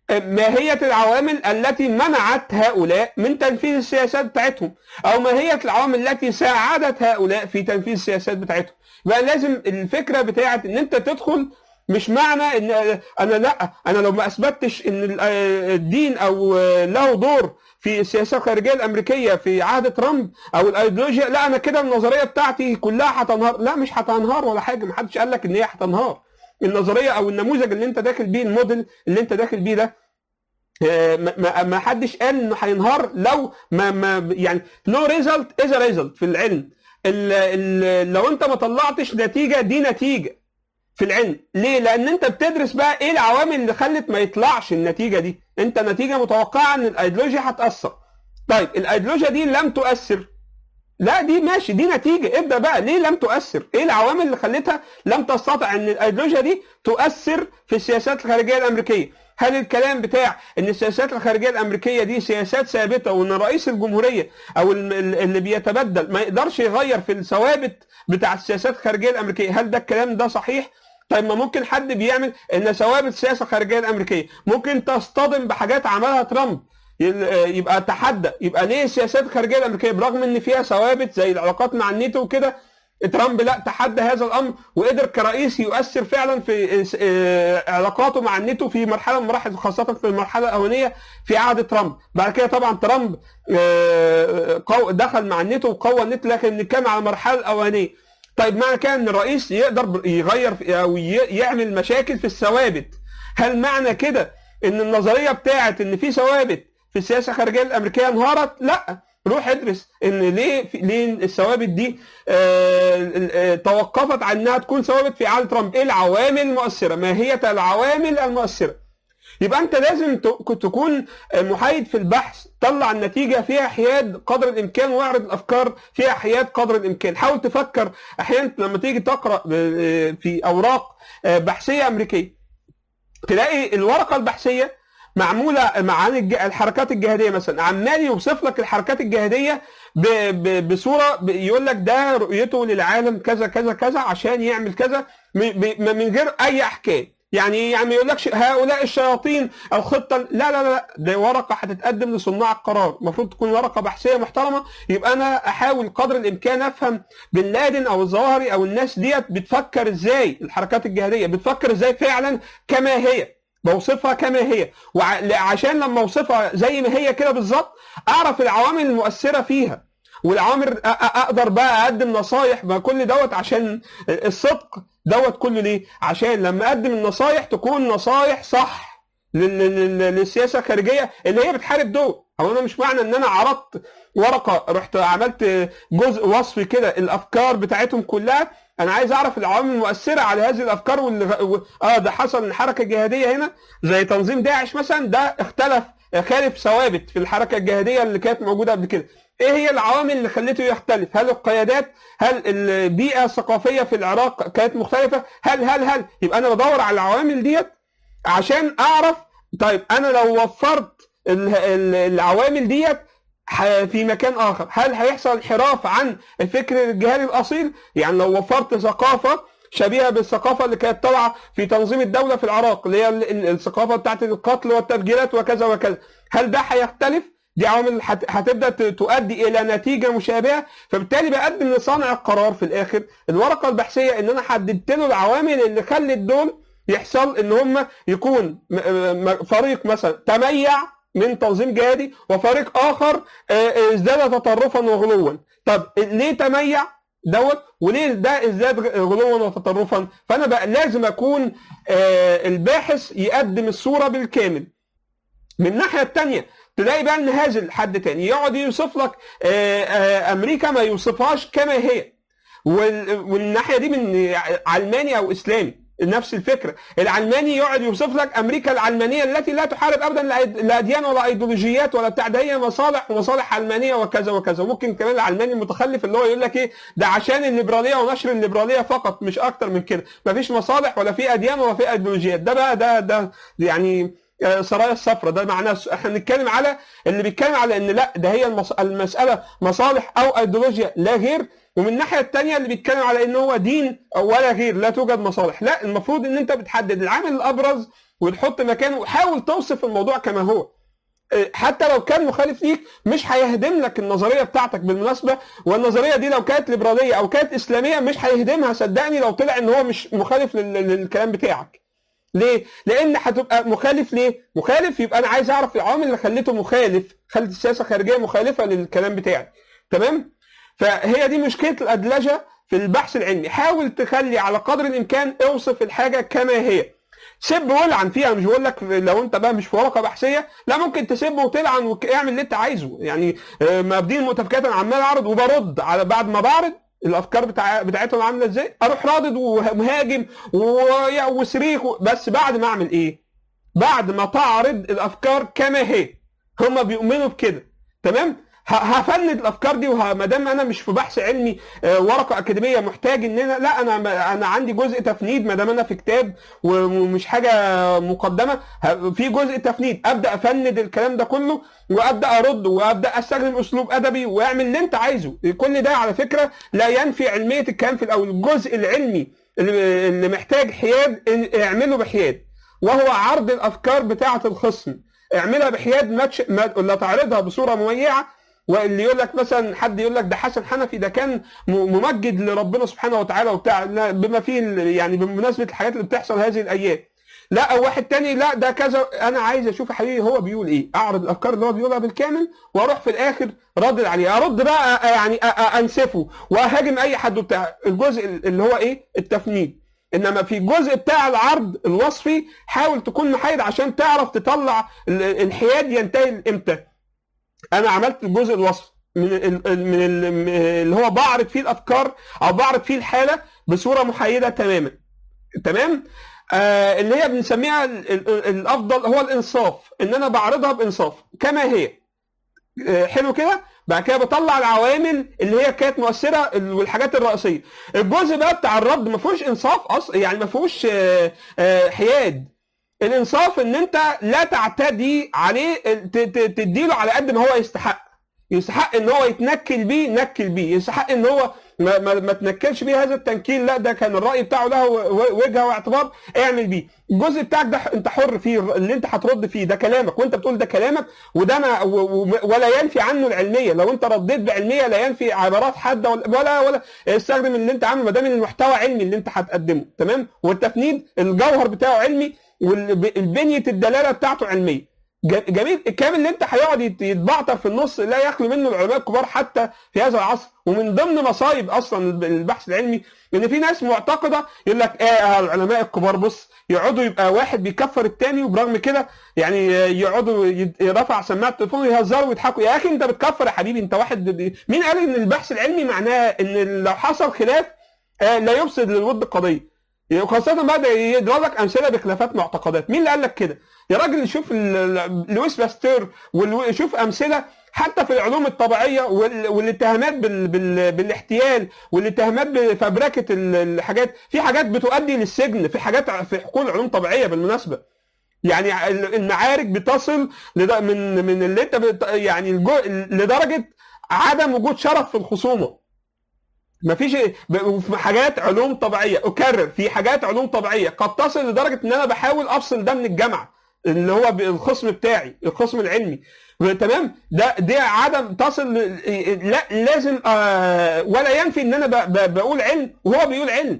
ما هي العوامل التي منعت هؤلاء من تنفيذ السياسات بتاعتهم او ما هي العوامل التي ساعدت هؤلاء في تنفيذ السياسات بتاعتهم يبقى لازم الفكره بتاعت ان انت تدخل مش معنى ان انا لا انا لو ما اثبتش ان ال- الدين او له دور في السياسه الخارجيه الامريكيه في عهد ترامب او الايديولوجيا لا انا كده النظريه بتاعتي كلها هتنهار لا مش هتنهار ولا حاجه ما حدش قال لك ان هي هتنهار النظريه او النموذج اللي انت داخل بيه الموديل اللي انت داخل بيه ده آه، ما- ما ما حدش قال انه هينهار لو ما ما يعني نو ريزلت از ريزلت في العلم ال ال لو انت ما طلعتش نتيجه دي نتيجه في العلم ليه لان انت بتدرس بقى ايه العوامل اللي خلت ما يطلعش النتيجه دي انت نتيجه متوقعه ان الايديولوجيا هتاثر طيب الايديولوجيا دي لم تؤثر لا دي ماشي دي نتيجه ابدا بقى ليه لم تؤثر ايه العوامل اللي خلتها لم تستطع ان الايديولوجيا دي تؤثر في السياسات الخارجيه الامريكيه هل الكلام بتاع ان السياسات الخارجيه الامريكيه دي سياسات ثابته وان رئيس الجمهوريه او ال- ال- اللي بيتبدل ما يقدرش يغير في الثوابت بتاع السياسات الخارجيه الامريكيه هل ده الكلام ده صحيح طيب ما ممكن حد بيعمل ان ثوابت السياسه الخارجيه الامريكيه ممكن تصطدم بحاجات عملها ترامب يل- يبقى تحدى يبقى ليه السياسات الخارجيه الامريكيه برغم ان فيها ثوابت زي العلاقات مع الناتو وكده ترامب لا تحدى هذا الامر وقدر كرئيس يؤثر فعلا في س- آه، علاقاته مع الناتو في مرحله من المراحل خاصه في المرحله الاولانيه في عهد ترامب بعد كده طبعا ترامب آه، قو- دخل مع الناتو وقوى الناتو لكن نتكلم على المرحله الاولانيه طيب معنى كده ان الرئيس يقدر يغير في- او ي- يعمل مشاكل في الثوابت هل معنى كده ان النظريه بتاعت ان في ثوابت في السياسه الخارجيه الامريكيه انهارت لا روح ادرس ان ليه في ليه الثوابت دي آه، آه، توقفت عن انها تكون ثوابت في عهد ترامب ايه العوامل المؤثره ما هي العوامل المؤثره يبقى انت لازم ت- تكون محايد في البحث طلع النتيجه فيها حياد قدر الامكان واعرض الافكار فيها حياد قدر الامكان حاول تفكر احيانا لما تيجي تقرا ب- في اوراق بحثيه امريكيه تلاقي الورقه البحثيه معموله مع عن الج- الحركات الجهاديه مثلا عمال يوصف لك الحركات الجهاديه ب- ب- بصوره ب- يقول لك ده رؤيته للعالم كذا كذا كذا عشان يعمل كذا م- ب- من غير اي احكام يعني يعني ما يقولكش هؤلاء الشياطين الخطه لا لا لا ده ورقه هتتقدم لصناع القرار المفروض تكون ورقه بحثيه محترمه يبقى انا احاول قدر الامكان افهم بن لادن او الظواهري او الناس ديت بتفكر ازاي الحركات الجهاديه بتفكر ازاي فعلا كما هي بوصفها كما هي وعشان لما اوصفها زي ما هي كده بالظبط اعرف العوامل المؤثره فيها والعوامل أ- أ- اقدر بقى اقدم نصايح ما كل دوت عشان الصدق دوت كله ليه؟ عشان لما اقدم النصايح تكون نصايح صح لل- لل- للسياسه الخارجيه اللي هي بتحارب دول هو انا مش معنى ان انا عرضت ورقه رحت عملت جزء وصفي كده الافكار بتاعتهم كلها انا عايز اعرف العوامل المؤثره على هذه الافكار واللي و- اه ده حصل ان حركه جهاديه هنا زي تنظيم داعش مثلا ده اختلف خالف ثوابت في الحركه الجهاديه اللي كانت موجوده قبل كده ايه هي العوامل اللي خلته يختلف هل القيادات هل البيئه الثقافيه في العراق كانت مختلفه هل هل هل يبقى انا بدور على العوامل ديت عشان اعرف طيب انا لو وفرت ال- ال- العوامل ديت ح- في مكان اخر هل هيحصل انحراف عن الفكر الجهادي الاصيل يعني لو وفرت ثقافه شبيهه بالثقافه اللي كانت طالعه في تنظيم الدوله في العراق اللي هي ال- ال- الثقافه بتاعت القتل والتفجيرات وكذا وكذا هل ده هيختلف دي عوامل هت- هتبدا ت- تؤدي الى نتيجه مشابهه فبالتالي بقدم لصانع القرار في الاخر الورقه البحثيه ان انا حددت له العوامل اللي خلت دول يحصل ان هم يكون م- م- فريق مثلا تميع من تنظيم جهادي وفريق اخر آه، آه، ازداد تطرفا وغلوا طب ليه تميع دوت وليه ده ازداد غلوا وتطرفا فانا بقى لازم اكون آه، الباحث يقدم الصوره بالكامل من الناحيه الثانيه تلاقي بقى ان هازل حد تاني يقعد يوصف لك آه، آه، امريكا ما يوصفهاش كما هي وال- والناحيه دي من علماني او اسلامي نفس الفكره العلماني يقعد يوصف لك امريكا العلمانيه التي لا تحارب ابدا لا أيد- لا اديان ولا ايديولوجيات ولا بتاع ده هي مصالح ومصالح علمانيه وكذا وكذا ممكن كمان العلماني المتخلف اللي هو يقول لك ايه ده عشان الليبراليه ونشر الليبراليه فقط مش اكتر من كده مفيش مصالح ولا في اديان ولا في ايديولوجيات ده بقى ده ده يعني آه، سرايا الصفرة ده معناه احنا بنتكلم على اللي بيتكلم على ان لا ده هي المص... المساله مصالح او ايديولوجيا لا غير ومن الناحيه الثانيه اللي بيتكلم على ان هو دين ولا غير لا توجد مصالح لا المفروض ان انت بتحدد العامل الابرز وتحط مكانه وحاول توصف الموضوع كما هو آه، حتى لو كان مخالف ليك مش هيهدم لك النظريه بتاعتك بالمناسبه والنظريه دي لو كانت ليبراليه او كانت اسلاميه مش هيهدمها صدقني لو طلع ان هو مش مخالف لل- للكلام بتاعك ليه؟ لان هتبقى مخالف ليه؟ مخالف يبقى انا عايز اعرف العوامل اللي خليته مخالف، خلت السياسه الخارجيه مخالفه للكلام بتاعي. تمام؟ فهي دي مشكله الادلجه في البحث العلمي، حاول تخلي على قدر الامكان اوصف الحاجه كما هي. سب والعن فيها مش بقول لك لو انت بقى مش في ورقه بحثيه لا ممكن تسب وتلعن واعمل اللي انت عايزه يعني آه، مبدئيا المتفكات انا عمال اعرض وبرد على بعد ما بعرض الافكار بتاع بتاعتهم عامله ازاي اروح رادد ومهاجم و- وصريخ و- بس بعد ما اعمل ايه بعد ما تعرض الافكار كما هي هم بيؤمنوا بكده تمام ه- هفند الافكار دي وما دام انا مش في بحث علمي آه، ورقه اكاديميه محتاج ان انا لا انا انا عندي جزء تفنيد ما دام انا في كتاب ومش حاجه مقدمه ه- في جزء تفنيد ابدا افند الكلام ده كله وابدا ارد وابدا استخدم اسلوب ادبي واعمل اللي انت عايزه كل ده على فكره لا ينفي علميه الكلام في الاول الجزء العلمي اللي اللي محتاج حياد إن- اعمله بحياد وهو عرض الافكار بتاعه الخصم اعملها بحياد ما تش- ما لا تعرضها بصوره مميعه واللي يقول لك مثلا حد يقول لك ده حسن حنفي ده كان م- ممجد لربنا سبحانه وتعالى وبتاع لا، بما فيه ال- يعني بمناسبه الحاجات اللي بتحصل هذه الايام لا واحد تاني لا ده كذا انا عايز اشوف يا حبيبي هو بيقول ايه اعرض الافكار اللي هو بيقولها بالكامل واروح في الاخر ردد عليه ارد بقى أ- يعني أ- أ- انسفه واهاجم اي حد بتاع الجزء اللي هو ايه التفنيد انما في الجزء بتاع العرض الوصفي حاول تكون محايد عشان تعرف تطلع ال- الانحياد ينتهي امتى انا عملت الجزء الوصفي من ال- ال- من ال- من اللي هو بعرض فيه الافكار او بعرض فيه الحاله بصوره محايده تماما تمام آه اللي هي بنسميها ال- ال- الافضل هو الانصاف ان انا بعرضها بانصاف كما هي آه حلو كده بعد كده بطلع العوامل اللي هي كانت مؤثره ال- والحاجات الرئيسيه الجزء بقى بتاع الرد ما فيهوش انصاف اصلا يعني ما فيهوش آه، آه، حياد الانصاف ان انت لا تعتدي عليه ت- ت- تديله على قد ما هو يستحق يستحق ان هو يتنكل بيه نكل بيه يستحق ان هو ما, ما, ما تنكلش بيه هذا التنكيل لا ده كان الراي بتاعه له و- وجهه واعتبار اعمل بيه الجزء بتاعك ده انت حر فيه اللي انت هترد فيه ده كلامك وانت بتقول ده كلامك وده ما و- و- ولا ينفي عنه العلميه لو انت رديت بعلميه لا ينفي عبارات حاده ولا ولا, ولا استخدم اللي انت عامله ما دام المحتوى علمي اللي انت هتقدمه تمام والتفنيد الجوهر بتاعه علمي والبنيه الدلاله بتاعته علميه ج- جميل الكلام اللي انت هيقعد يت- يتبعتر في النص لا يخلو منه العلماء الكبار حتى في هذا العصر ومن ضمن مصايب اصلا الب- البحث العلمي ان في ناس معتقده يقول لك ايه العلماء الكبار بص يقعدوا يبقى واحد بيكفر التاني وبرغم كده يعني يقعدوا يد- يرفع سماعه التليفون ويهزروا ويضحكوا يا اخي انت بتكفر يا حبيبي انت واحد ب- مين قال ان البحث العلمي معناه ان لو حصل خلاف آه، لا يفسد للود قضيه خاصة بقى ده يضرب لك أمثلة بخلافات معتقدات، مين اللي قال لك كده؟ يا راجل شوف ال- ال- لويس باستير وشوف أمثلة حتى في العلوم الطبيعية وال- والاتهامات بال... بال... بالاحتيال والاتهامات بفبركة ال- الحاجات، في حاجات بتؤدي للسجن، في حاجات في حقول علوم طبيعية بالمناسبة. يعني ال- المعارك بتصل لد... من من اللي انت بت... يعني الجو... لدرجة عدم وجود شرف في الخصومة. مفيش ب- في حاجات علوم طبيعيه اكرر في حاجات علوم طبيعيه قد تصل لدرجه ان انا بحاول افصل ده من الجامعه اللي هو ب- الخصم بتاعي الخصم العلمي تمام ده دي عدم تصل ل- لا لازم آه ولا ينفي ان انا ب- ب- بقول علم وهو بيقول علم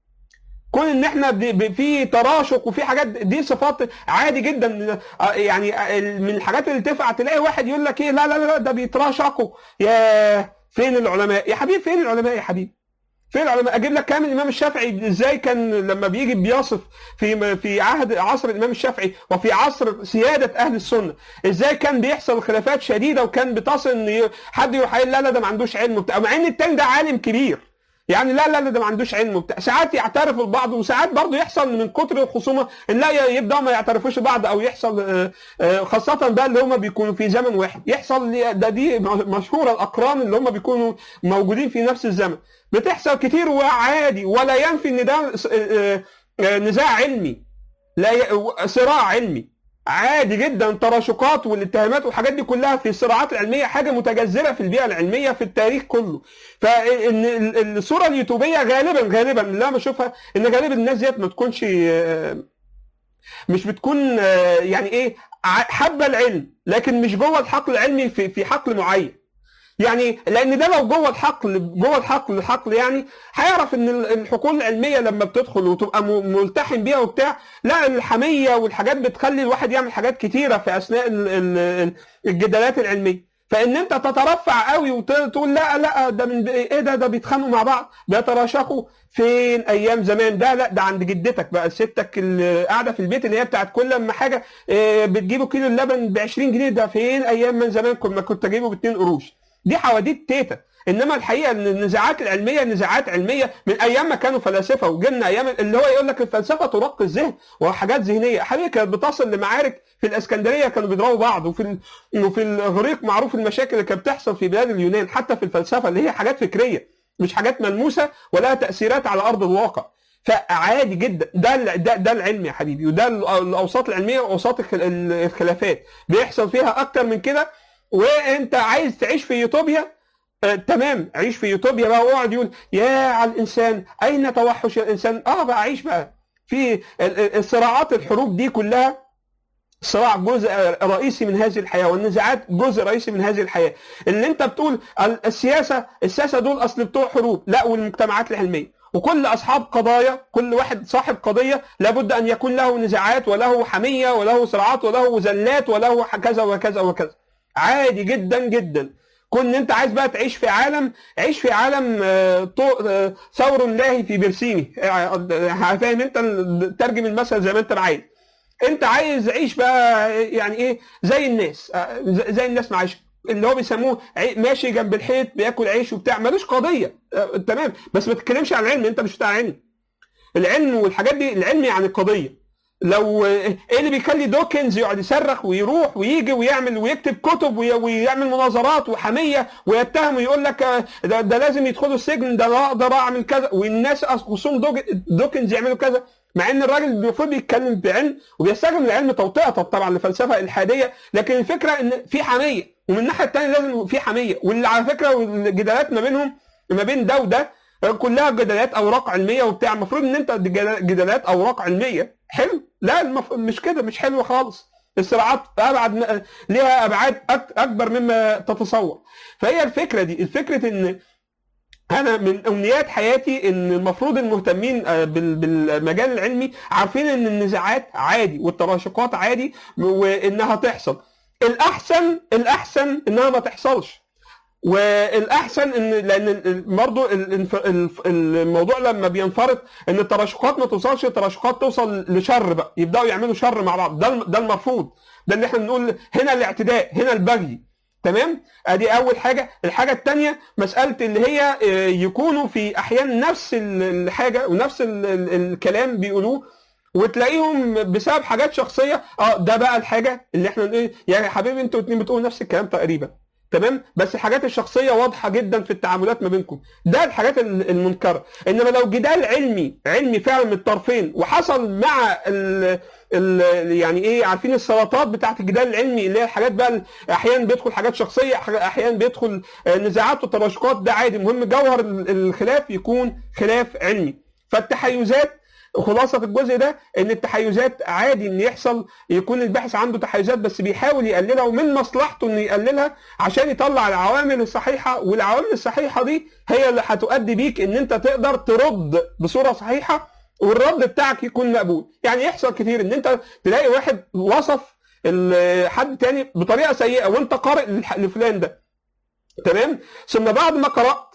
كون ان احنا ب- ب- في تراشق وفي حاجات دي صفات عادي جدا آه، يعني آه، من الحاجات اللي تنفع تلاقي واحد يقول لك ايه لا لا لا ده بيتراشقوا يا فين العلماء يا حبيبي فين العلماء يا حبيبي فين العلماء اجيب لك كام الامام الشافعي ازاي كان لما بيجي بيصف في في عهد عصر الامام الشافعي وفي عصر سياده اهل السنه ازاي كان بيحصل خلافات شديده وكان بتصل ان ي- حد يروح قايل لا لا ده ما عندوش علم وبتاع مع ان التاني ده عالم كبير يعني لا لا لا ده ما عندوش علم وبتاع ساعات يعترف البعض وساعات برضه يحصل من كتر الخصومه ان لا ي- يبداوا ما يعترفوش بعض او يحصل آه، آه، خاصه بقى اللي هم بيكونوا في زمن واحد يحصل لي- ده دي م- مشهوره الاقران اللي هم بيكونوا موجودين في نفس الزمن بتحصل كتير وعادي ولا ينفي ان ده س- آه، آه، نزاع علمي لا ي- صراع علمي عادي جدا تراشقات والاتهامات والحاجات دي كلها في الصراعات العلميه حاجه متجذره في البيئه العلميه في التاريخ كله فان ال- الصوره اليوتيوبيه غالبا غالبا اللي انا بشوفها ان غالبا الناس ديت ما تكونش آه، مش بتكون آه، يعني ايه ع- حابه العلم لكن مش جوه الحقل العلمي في في حقل معين يعني لان ده لو جوه الحقل جوه الحقل الحقل يعني هيعرف ان ال- الحقول العلميه لما بتدخل وتبقى م- ملتحم بيها وبتاع لا الحميه والحاجات بتخلي الواحد يعمل حاجات كتيره في اثناء ال- ال- ال- الجدالات العلميه فان انت تترفع قوي وتقول لا لا ده من ايه ده ده بيتخانقوا مع بعض بيتراشقوا فين ايام زمان ده لا ده عند جدتك بقى ستك اللي قاعده في البيت اللي هي بتاعت كل لما حاجه آه، بتجيبوا كيلو اللبن ب 20 جنيه ده فين ايام من زمان كنا كنت اجيبه ب 2 قروش دي حواديت تيتا انما الحقيقه ان النزاعات العلميه نزاعات علميه من ايام ما كانوا فلاسفه وجبنا ايام اللي هو يقول لك الفلسفه ترقي الذهن وحاجات ذهنيه حقيقه كانت بتصل لمعارك في الاسكندريه كانوا بيضربوا بعض وفي ال... وفي الاغريق معروف المشاكل اللي كانت بتحصل في بلاد اليونان حتى في الفلسفه اللي هي حاجات فكريه مش حاجات ملموسه ولها تاثيرات على ارض الواقع فعادي جدا ده ال- ده ده العلم يا حبيبي وده ال- الاوساط العلميه واوساط الخل- الخلافات بيحصل فيها اكتر من كده وانت عايز تعيش في يوتوبيا آه تمام عيش في يوتوبيا بقى واقعد يقول يا على الانسان اين توحش الانسان اه بقى عيش بقى في ال- ال- الصراعات الحروب دي كلها صراع جزء رئيسي من هذه الحياه والنزاعات جزء رئيسي من هذه الحياه اللي انت بتقول ال- السياسه السياسه دول اصل بتوع حروب لا والمجتمعات العلميه وكل اصحاب قضايا كل واحد صاحب قضيه لابد ان يكون له نزاعات وله حميه وله صراعات وله زلات وله كذا وكذا وكذا عادي جدا جدا كون انت عايز بقى تعيش في عالم عيش في عالم آه، طو- آه، ثور الله في برسيمه آه، فاهم انت ترجم المثل زي ما انت عايز انت عايز عيش بقى يعني ايه زي الناس آه، زي زي الناس معاش اللي هو بيسموه عي- ماشي جنب الحيط بياكل عيش وبتاع ملوش قضيه آه، تمام بس ما تتكلمش عن العلم انت مش بتاع علم العلم والحاجات دي العلم يعني قضيه لو ايه اللي بيخلي دوكنز يقعد يصرخ ويروح ويجي ويعمل ويكتب كتب وي- ويعمل مناظرات وحميه ويتهم ويقول لك آه، ده, ده لازم يدخلوا السجن ده لا اقدر اعمل كذا والناس أص- خصوم دوج- دوكنز يعملوا كذا مع ان الراجل المفروض بيتكلم بعلم وبيستخدم العلم توطئه طبعا لفلسفه الحاديه لكن الفكره ان في حميه ومن الناحيه الثانيه لازم في حميه واللي على فكره الجدالات ما بينهم ما بين ده وده كلها جدالات اوراق علميه وبتاع المفروض ان انت جدال- جدالات اوراق علميه حلو لا المف... مش كده مش حلو خالص الصراعات ابعد م- ليها ابعاد أك... اكبر مما تتصور فهي الفكره دي الفكره ان انا من امنيات حياتي ان المفروض المهتمين آه، بال- بالمجال العلمي عارفين ان النزاعات عادي والتراشقات عادي وانها تحصل الاحسن الاحسن انها ما تحصلش والاحسن ان لان برضه الموضوع لما بينفرط ان التراشقات ما توصلش التراشقات توصل لشر بقى يبداوا يعملوا شر مع بعض ده الم- ده المرفوض ده اللي احنا بنقول هنا الاعتداء هنا البغي تمام ادي اول حاجه الحاجه الثانيه مساله اللي هي آه، يكونوا في احيان نفس ال- الحاجه ونفس ال- ال- الكلام بيقولوه وتلاقيهم بسبب حاجات شخصيه اه ده بقى الحاجه اللي احنا ايه يا حبيبي انتوا اتنين بتقولوا نفس الكلام تقريبا تمام بس الحاجات الشخصيه واضحه جدا في التعاملات ما بينكم ده الحاجات ال- المنكره انما لو جدال علمي علمي فعلا من الطرفين وحصل مع ال ال يعني ايه عارفين السلطات بتاعت الجدال العلمي اللي هي الحاجات بقى احيانا بيدخل حاجات شخصيه أح- احيانا بيدخل آه، نزاعات وتراشقات ده عادي المهم جوهر ال- الخلاف يكون خلاف علمي فالتحيزات خلاصة الجزء ده ان التحيزات عادي ان يحصل يكون الباحث عنده تحيزات بس بيحاول يقللها ومن مصلحته انه يقللها عشان يطلع العوامل الصحيحة والعوامل الصحيحة دي هي اللي هتؤدي بيك ان انت تقدر ترد بصورة صحيحة والرد بتاعك يكون مقبول يعني يحصل كتير ان انت تلاقي واحد وصف ال- حد تاني بطريقة سيئة وانت قارئ للح- لفلان ده تمام ثم بعد ما قرأت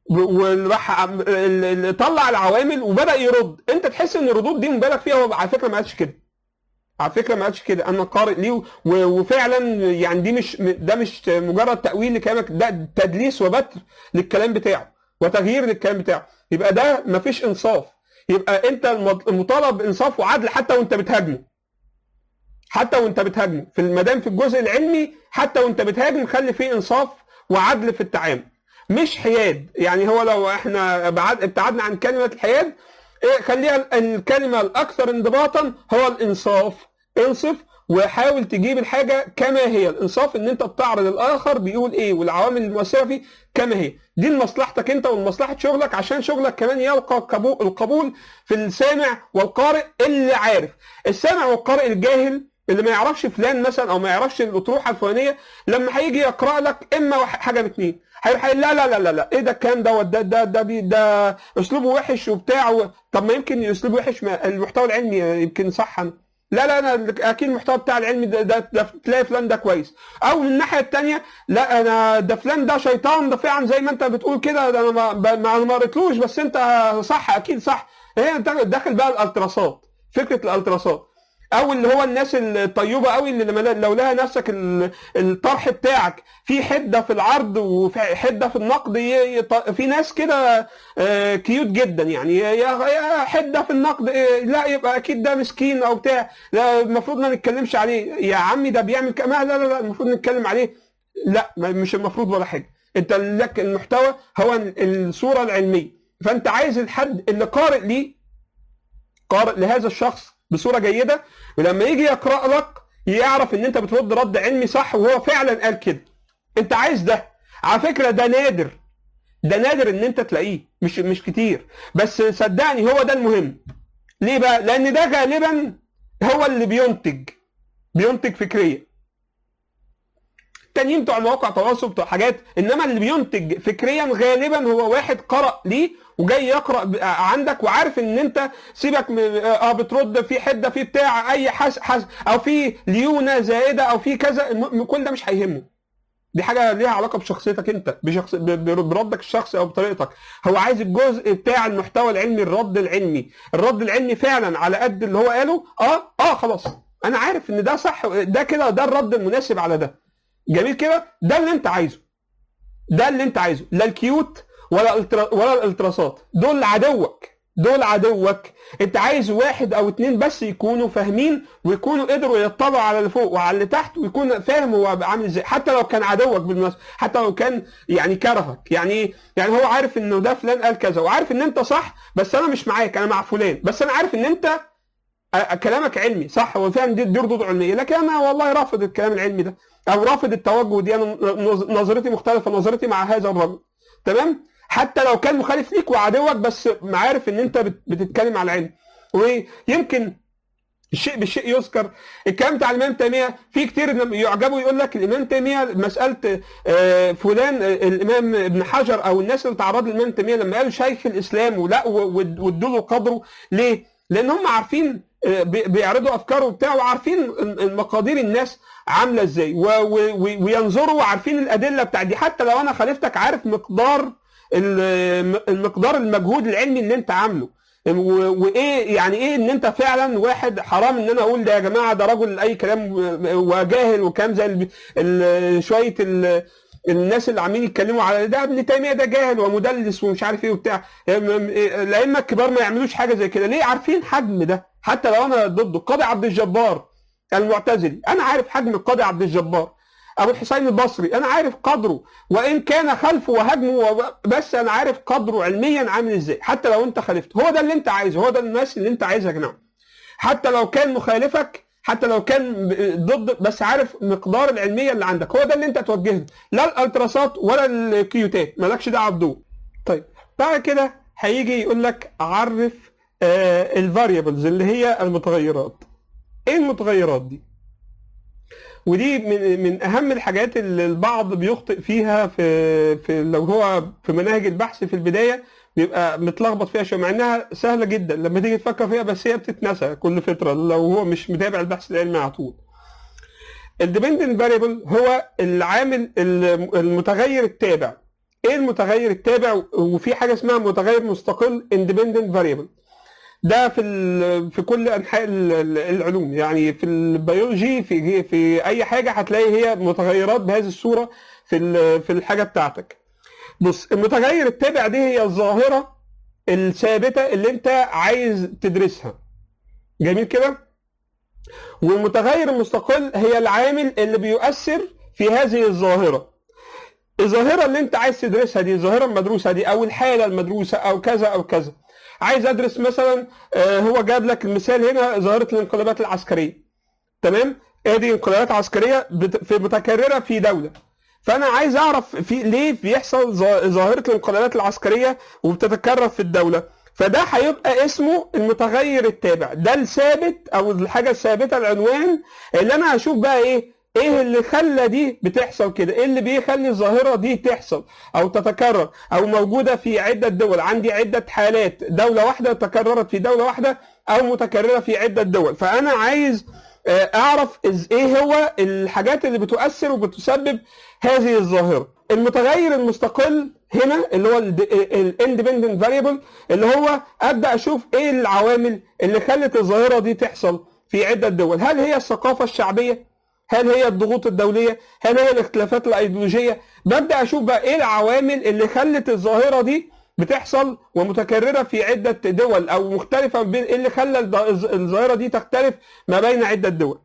وراح عم- ال- ال- طلع العوامل وبدا يرد انت تحس ان الردود دي مبالغ فيها هو على فكره ما قالش كده على فكره ما قالش كده انا قارئ ليه و- وفعلا يعني دي مش ده مش مجرد تاويل لكلامك ده تدليس وبتر للكلام بتاعه وتغيير للكلام بتاعه يبقى ده ما فيش انصاف يبقى انت المط- المطالب بانصاف وعدل حتى وانت بتهاجمه حتى وانت بتهاجمه في المدام في الجزء العلمي حتى وانت بتهاجم خلي فيه انصاف وعدل في التعامل مش حياد يعني هو لو احنا بعد ابتعدنا عن كلمه الحياد إيه خليها ال- الكلمه الاكثر انضباطا هو الانصاف انصف وحاول تجيب الحاجه كما هي الانصاف ان انت بتعرض الاخر بيقول ايه والعوامل المؤثره فيه كما هي دي لمصلحتك انت ولمصلحه شغلك عشان شغلك كمان يلقى قبو- القبول في السامع والقارئ اللي عارف السامع والقارئ الجاهل اللي ما يعرفش فلان مثلا او ما يعرفش الاطروحه الفلانيه لما هيجي يقرا لك اما واحد- حاجه من اتنين هيروح قايل لا لا لا لا لا ايه ده الكلام دوت ده ده ده بي- ده اسلوبه وحش وبتاع و... طب ما يمكن اسلوبه وحش ما المحتوى العلمي يمكن صح لا لا انا اكيد المحتوى بتاع العلمي ده, ده, ده تلاقي فلان ده كويس او من الناحيه الثانيه لا انا ده فلان ده شيطان ده فعلا زي ما انت بتقول كده ده انا ما ب- ما أنا ما قريتلوش بس انت صح اكيد صح هي انت داخل بقى الالتراسات فكره الالتراسات او اللي هو الناس الطيبه قوي اللي لما لو لها نفسك ال- الطرح بتاعك في حده في العرض وفي حده في النقد ي- ي- في ناس كده آه، كيوت جدا يعني يا يا حده في النقد آه، لا يبقى اكيد ده مسكين او بتاع لا المفروض ما نتكلمش عليه يا عمي ده بيعمل كما لا لا لا المفروض نتكلم عليه لا ما- مش المفروض ولا حاجه انت لك المحتوى هو ال- الصوره العلميه فانت عايز الحد اللي قارئ ليه قارئ لهذا الشخص بصوره جيده ولما يجي يقرا لك يعرف ان انت بترد رد علمي صح وهو فعلا قال كده انت عايز ده على فكره ده نادر ده نادر ان انت تلاقيه مش مش كتير بس صدقني هو ده المهم ليه بقى لان ده غالبا هو اللي بينتج بينتج فكريا التانيين بتوع مواقع التواصل بتوع حاجات انما اللي بينتج فكريا غالبا هو واحد قرأ ليه وجاي يقرا ب- عندك وعارف ان انت سيبك من اه بترد في حده في بتاع اي حس, حس او في ليونه زائده او في كذا الم- كل ده مش هيهمه دي حاجه ليها علاقه بشخصيتك انت بشخص ب- ب- بردك الشخصي او بطريقتك هو عايز الجزء بتاع المحتوى العلمي الرد العلمي الرد العلمي فعلا على قد اللي هو قاله اه اه خلاص انا عارف ان ده صح ده كده ده الرد المناسب على ده جميل كده ده اللي انت عايزه ده اللي انت عايزه لا الكيوت ولا الترا ولا الالتراسات دول عدوك دول عدوك انت عايز واحد او اتنين بس يكونوا فاهمين ويكونوا قدروا يطلعوا على اللي فوق وعلى اللي تحت ويكون فاهم هو عامل ازاي حتى لو كان عدوك بالمناسبه حتى لو كان يعني كرهك يعني ايه؟ يعني هو عارف انه ده فلان قال كذا وعارف ان انت صح بس انا مش معاك انا مع فلان بس انا عارف ان انت أ- كلامك علمي صح هو فعلا دي دي ردود علميه لكن انا والله رافض الكلام العلمي ده او رافض التوجه دي انا نظ- نظرتي مختلفه نظرتي مع هذا الرجل تمام حتى لو كان مخالف ليك وعدوك بس عارف ان انت بت- بتتكلم على العلم ويمكن الشيء بالشيء يذكر الكلام بتاع الامام تيميه في كتير لما يعجبوا يقول لك الامام تيميه مساله آه، فلان آه، الامام ابن حجر او الناس اللي تعرضوا للامام تيميه لما قالوا شيخ الاسلام ولا وادوا له قدره ليه؟ لان هم عارفين آه، بي- بيعرضوا افكاره وبتاع وعارفين مقادير الناس عامله ازاي و- و- و- وينظروا وعارفين الادله بتاع دي حتى لو انا خالفتك عارف مقدار ال- المقدار المجهود العلمي اللي انت عامله و- وايه يعني ايه ان انت فعلا واحد حرام ان انا اقول ده يا جماعه ده رجل اي كلام وجاهل وكلام زي ال- ال- شويه ال- الناس اللي عاملين يتكلموا على ده ابن تيميه ده جاهل ومدلس ومش عارف ايه وبتاع الائمه الكبار ما يعملوش حاجه زي كده ليه عارفين حجم ده حتى لو انا ضده القاضي عبد الجبار المعتزلي انا عارف حجم القاضي عبد الجبار ابو الحسين البصري انا عارف قدره وان كان خلفه وهجمه وب- بس انا عارف قدره علميا عامل ازاي حتى لو انت خالفته هو ده اللي انت عايزه هو ده الناس اللي انت عايزها يا جماعه حتى لو كان مخالفك حتى لو كان ب- ضد بس عارف مقدار العلميه اللي عندك هو ده اللي انت توجه له لا الالتراسات ولا الكيوتات مالكش دعوه بدول طيب بعد كده هيجي يقول لك عرف الفاريبلز اللي هي المتغيرات ايه المتغيرات دي ودي من من اهم الحاجات اللي البعض بيخطئ فيها في في لو هو في مناهج البحث في البدايه بيبقى متلخبط فيها شويه مع انها سهله جدا لما تيجي تفكر فيها بس هي بتتنسى كل فتره لو هو مش متابع البحث العلمي على طول. الديبندنت فاريبل هو العامل المتغير التابع. ايه المتغير التابع وفي حاجه اسمها متغير مستقل اندبندنت فاريبل. ده في ال- في كل انحاء ال- ال- العلوم يعني في البيولوجي في في اي حاجه هتلاقي هي متغيرات بهذه الصوره في ال- في الحاجه بتاعتك بص المتغير التابع دي هي الظاهره الثابته اللي انت عايز تدرسها جميل كده والمتغير المستقل هي العامل اللي بيؤثر في هذه الظاهره الظاهره اللي انت عايز تدرسها دي الظاهره المدروسه دي او الحاله المدروسه او كذا او كذا عايز ادرس مثلا آه، هو جاب لك المثال هنا ظاهره الانقلابات العسكريه تمام ادي انقلابات عسكريه بت- في متكرره في دوله فانا عايز اعرف في ليه بيحصل ظا- ظاهره الانقلابات العسكريه وبتتكرر في الدوله فده هيبقى اسمه المتغير التابع ده الثابت او الحاجه الثابته العنوان اللي انا هشوف بقى ايه ايه اللي خلى دي بتحصل كده ايه اللي بيخلي الظاهره دي تحصل او تتكرر او موجوده في عده دول عندي عده حالات دوله واحده تكررت في دوله واحده او متكرره في عده دول فانا عايز آه، اعرف إز- ايه هو الحاجات اللي بتؤثر وبتسبب هذه الظاهره المتغير المستقل هنا اللي هو الاندبندنت فاريبل اللي هو ابدا اشوف ايه العوامل اللي خلت الظاهره دي تحصل في عده دول هل هي الثقافه الشعبيه هل هي الضغوط الدوليه هل هي الاختلافات الايديولوجيه ببدا اشوف بقى ايه العوامل اللي خلت الظاهره دي بتحصل ومتكرره في عده دول او مختلفه بين ايه اللي خلى الظ- الظاهره دي تختلف ما بين عده دول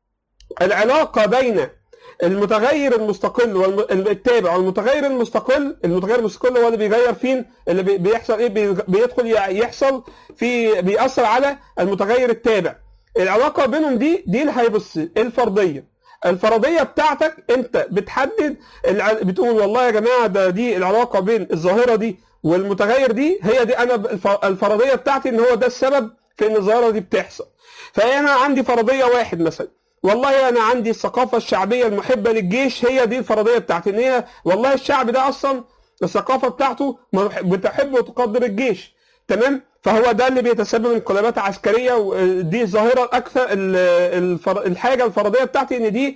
العلاقه بين المتغير المستقل والتابع والمتغير المستقل المتغير المستقل هو اللي بيغير فين اللي بي- بيحصل ايه بي- بيدخل يحصل في بيأثر على المتغير التابع العلاقه بينهم دي دي اللي هيبص الفرضيه الفرضيه بتاعتك انت بتحدد الع- بتقول والله يا جماعه ده دي العلاقه بين الظاهره دي والمتغير دي هي دي انا الف- الفرضيه بتاعتي ان هو ده السبب في ان الظاهره دي بتحصل فانا عندي فرضيه واحد مثلا والله انا عندي الثقافه الشعبيه المحبه للجيش هي دي الفرضيه بتاعتي ان هي والله الشعب ده اصلا الثقافه بتاعته بتحب وتقدر الجيش تمام فهو ده اللي بيتسبب انقلابات عسكريه ودي الظاهره الاكثر الحاجه الفرضيه بتاعتي ان دي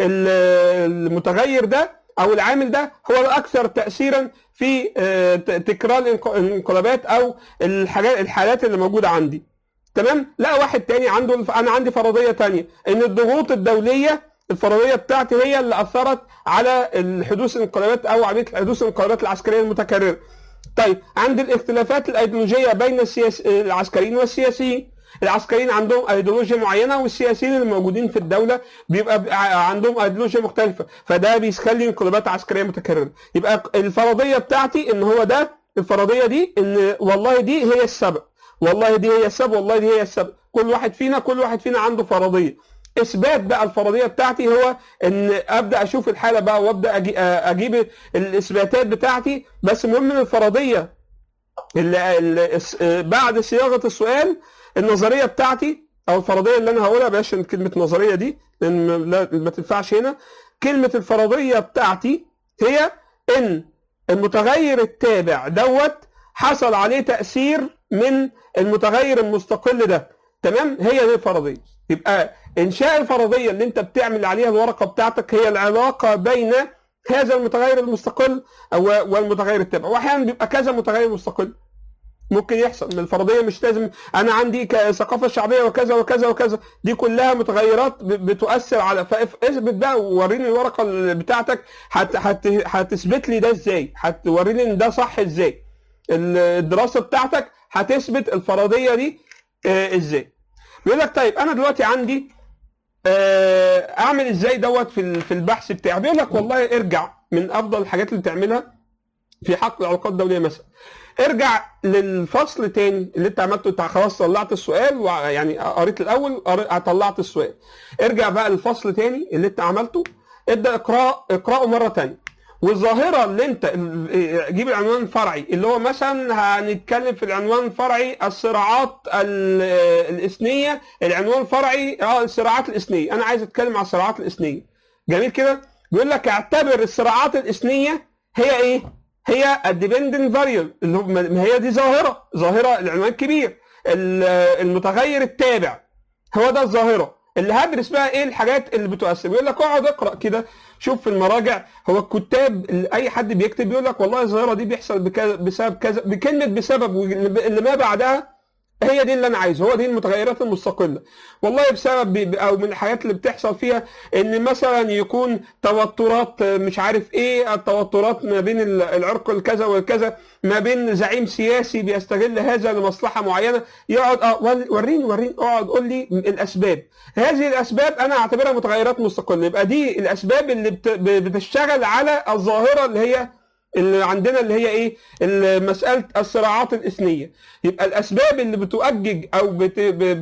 المتغير ده او العامل ده هو الاكثر تاثيرا في تكرار الانقلابات او الحاجات الحالات اللي موجوده عندي تمام لا واحد تاني عنده انا عندي فرضيه تانية ان الضغوط الدوليه الفرضيه بتاعتي هي اللي اثرت على حدوث الانقلابات او عمليه حدوث الانقلابات العسكريه المتكرره طيب عند الاختلافات الايديولوجيه بين السياس... العسكريين والسياسيين العسكريين عندهم ايديولوجيا معينه والسياسيين اللي موجودين في الدوله بيبقى عندهم ايديولوجيا مختلفه فده بيخلي انقلابات عسكريه متكرره يبقى الفرضيه بتاعتي ان هو ده الفرضيه دي ان والله دي هي السبب والله دي هي السبب والله دي هي السبب كل واحد فينا كل واحد فينا عنده فرضيه اثبات بقى الفرضيه بتاعتي هو ان ابدا اشوف الحاله بقى وابدا اجيب الاثباتات بتاعتي بس المهم ان الفرضيه اللي, اللي بعد صياغه السؤال النظريه بتاعتي او الفرضيه اللي انا هقولها بلاش كلمه نظريه دي لان ما تنفعش هنا كلمه الفرضيه بتاعتي هي ان المتغير التابع دوت حصل عليه تاثير من المتغير المستقل ده تمام هي دي الفرضيه يبقى انشاء الفرضيه اللي انت بتعمل عليها الورقه بتاعتك هي العلاقه بين هذا المتغير المستقل والمتغير التابع واحيانا بيبقى كذا متغير مستقل ممكن يحصل من الفرضيه مش لازم انا عندي ثقافه شعبيه وكذا وكذا وكذا دي كلها متغيرات بتؤثر على فاثبت بقى ووريني الورقه بتاعتك هتثبت لي ده ازاي هتوريني ان ده صح ازاي الدراسه بتاعتك هتثبت الفرضيه دي ازاي بيقول لك طيب انا دلوقتي عندي اعمل ازاي دوت في في البحث بتاعي بيقول لك والله ارجع من افضل الحاجات اللي تعملها في حق العلاقات الدوليه مثلا ارجع للفصل تاني اللي انت عملته انت خلاص طلعت السؤال يعني قريت الاول طلعت السؤال ارجع بقى للفصل تاني اللي انت عملته ابدا اقراه اقراه مره تانية والظاهره اللي انت جيب العنوان الفرعي اللي هو مثلا هنتكلم في العنوان الفرعي الصراعات الاثنيه العنوان الفرعي اه الصراعات الاثنيه انا عايز اتكلم على الصراعات الاثنيه جميل كده بيقول لك اعتبر الصراعات الاثنيه هي ايه هي الديبندنت فاريبل اللي ما هي دي ظاهره ظاهره العنوان كبير المتغير التابع هو ده الظاهره اللي هدرس بقى ايه الحاجات اللي بتؤثر بيقول لك اقعد اقرا كده شوف في المراجع هو الكتاب اي حد بيكتب بيقول لك والله الظاهره دي بيحصل بسبب كذا بكلمه بسبب اللي ما بعدها هي دي اللي انا عايزه هو دي المتغيرات المستقله والله بسبب او من الحاجات اللي بتحصل فيها ان مثلا يكون توترات مش عارف ايه التوترات ما بين العرق الكذا والكذا ما بين زعيم سياسي بيستغل هذا لمصلحه معينه يقعد اه وريني وريني اقعد قول لي الاسباب هذه الاسباب انا اعتبرها متغيرات مستقله يبقى دي الاسباب اللي بتشتغل على الظاهره اللي هي اللي عندنا اللي هي ايه مساله الصراعات الاثنيه يبقى الاسباب اللي بتؤجج او بت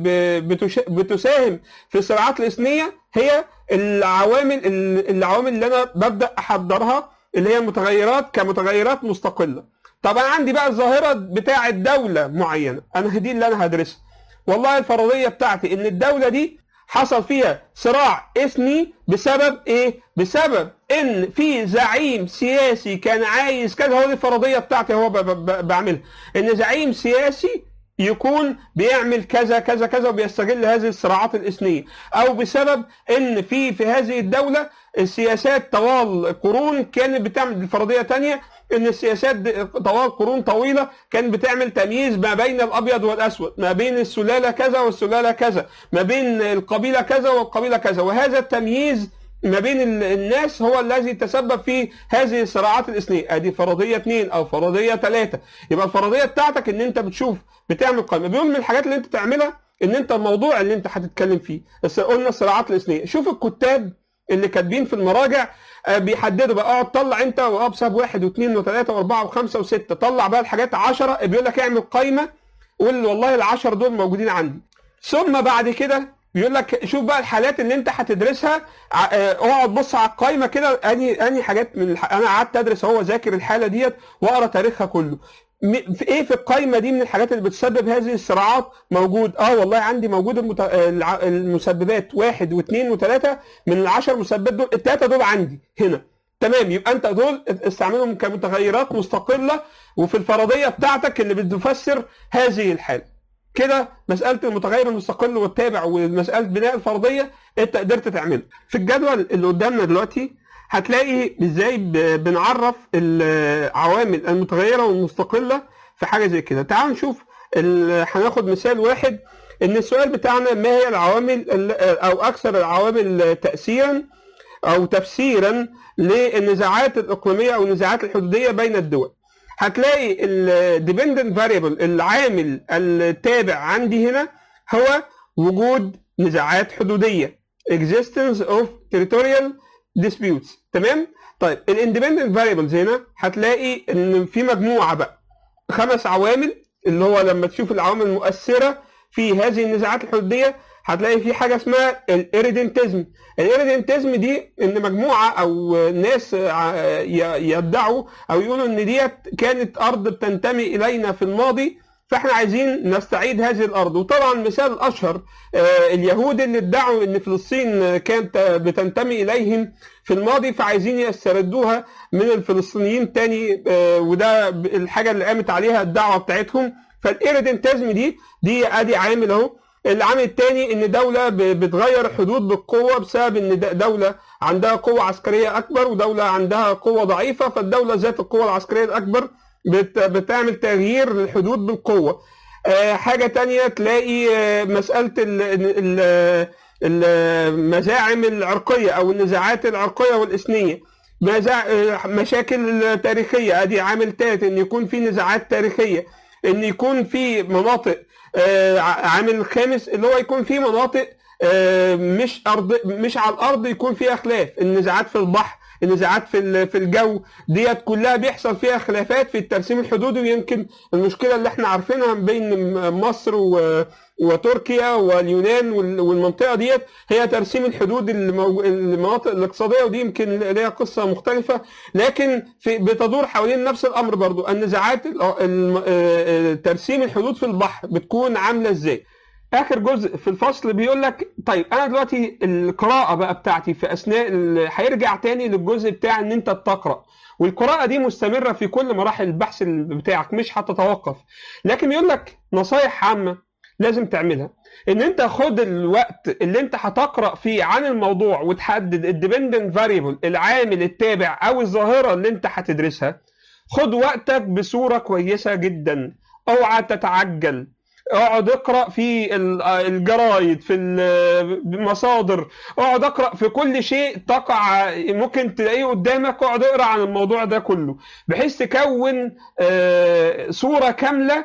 بتش بتساهم في الصراعات الاثنيه هي العوامل العوامل اللي انا ببدا احضرها اللي هي المتغيرات كمتغيرات مستقله طب انا عندي بقى الظاهره بتاعه دوله معينه انا دي اللي انا هدرسها والله الفرضيه بتاعتي ان الدوله دي حصل فيها صراع اثني بسبب ايه؟ بسبب ان في زعيم سياسي كان عايز كذا هو دي الفرضيه بتاعتي هو بعملها ان زعيم سياسي يكون بيعمل كذا كذا كذا وبيستغل هذه الصراعات الاثنيه او بسبب ان في في هذه الدوله السياسات طوال قرون كانت بتعمل فرضيه ثانيه ان السياسات طوال قرون طويله كانت بتعمل تمييز ما بين الابيض والاسود ما بين السلاله كذا والسلاله كذا ما بين القبيله كذا والقبيله كذا وهذا التمييز ما بين الناس هو الذي تسبب في هذه الصراعات الاثنين ادي فرضيه اثنين او فرضيه ثلاثه يبقى الفرضيه بتاعتك ان انت بتشوف بتعمل قائمه بيقول من الحاجات اللي انت تعملها ان انت الموضوع اللي انت هتتكلم فيه بس قلنا الصراعات الاثنيه شوف الكتاب اللي كاتبين في المراجع بيحددوا بقى اقعد طلع انت واه بسبب واحد واثنين وثلاثه واربعه وخمسه وسته طلع بقى الحاجات 10 بيقول لك اعمل قائمه قول والله العشر دول موجودين عندي ثم بعد كده بيقول لك شوف بقى الحالات اللي انت هتدرسها اقعد بص على القائمه كده انهي انهي حاجات من الح... انا قعدت ادرس اهو ذاكر الحاله ديت واقرا تاريخها كله في ايه في القائمه دي من الحاجات اللي بتسبب هذه الصراعات موجود اه والله عندي موجود المت... المسببات واحد واثنين وثلاثه من العشر مسببات دول الثلاثه دول عندي هنا تمام يبقى انت دول استعملهم كمتغيرات مستقله وفي الفرضيه بتاعتك اللي بتفسر هذه الحاله كده مساله المتغير المستقل والتابع ومساله بناء الفرضيه انت قدرت تعملها في الجدول اللي قدامنا دلوقتي هتلاقي ازاي ب- بنعرف العوامل المتغيره والمستقله في حاجه زي كده تعال نشوف ال- هناخد مثال واحد ان السؤال بتاعنا ما هي العوامل ال- او اكثر العوامل تاثيرا او تفسيرا للنزاعات الاقليميه او النزاعات الحدوديه بين الدول هتلاقي الديبندنت فاريبل العامل التابع عندي هنا هو وجود نزاعات حدوديه existence of territorial disputes تمام طيب الاندبندنت فاريبلز هنا هتلاقي ان في مجموعه بقى خمس عوامل اللي هو لما تشوف العوامل المؤثره في هذه النزاعات الحدوديه هتلاقي في حاجه اسمها الاريدنتزم الاريدنتزم دي ان مجموعه او ناس ع- ي- يدعوا او يقولوا ان ديت كانت ارض بتنتمي الينا في الماضي فاحنا عايزين نستعيد هذه الارض وطبعا مثال الاشهر آه، اليهود اللي ادعوا ان فلسطين كانت بتنتمي اليهم في الماضي فعايزين يستردوها من الفلسطينيين تاني آه، وده ب- الحاجه اللي قامت عليها الدعوه بتاعتهم فالإيريدنتازم دي دي ادي عامل اهو العامل الثاني ان دوله ب- بتغير الحدود بالقوه بسبب ان د- دوله عندها قوه عسكريه اكبر ودوله عندها قوه ضعيفه فالدوله ذات القوه العسكريه الاكبر بت- بتعمل تغيير للحدود بالقوه آه، حاجه تانية تلاقي آه، مساله ال- ال- ال- المزاعم العرقيه او النزاعات العرقيه والاثنيه مزاع- آه، مشاكل تاريخيه ادي عامل ثالث ان يكون في نزاعات تاريخيه ان يكون في مناطق آه، ع- عامل خامس اللي هو يكون في مناطق آه، مش ارض مش على الارض يكون فيها خلاف النزاعات في البحر النزاعات في ال- في الجو ديت كلها بيحصل فيها خلافات في الترسيم الحدودي ويمكن المشكله اللي احنا عارفينها بين مصر و وتركيا واليونان وال- والمنطقه ديت هي ترسيم الحدود المو- المناطق الاقتصاديه ودي يمكن ليها قصه مختلفه لكن في بتدور حوالين نفس الامر برضو النزاعات ال- الم- آه، ترسيم الحدود في البحر بتكون عامله ازاي اخر جزء في الفصل بيقول لك طيب انا دلوقتي القراءه بقى بتاعتي في اثناء ال- هيرجع تاني للجزء بتاع ان انت تقرا والقراءه دي مستمره في كل مراحل البحث ال- بتاعك مش هتتوقف لكن يقول لك نصايح عامه لازم تعملها ان انت خد الوقت اللي انت هتقرا فيه عن الموضوع وتحدد الديبندنت فاريبل العامل التابع او الظاهره اللي انت هتدرسها خد وقتك بصوره كويسه جدا اوعى تتعجل اقعد اقرا في ال- الجرايد في المصادر اقعد اقرا في كل شيء تقع ممكن تلاقيه قدامك اقعد اقرا عن الموضوع ده كله بحيث تكون آه، صوره كامله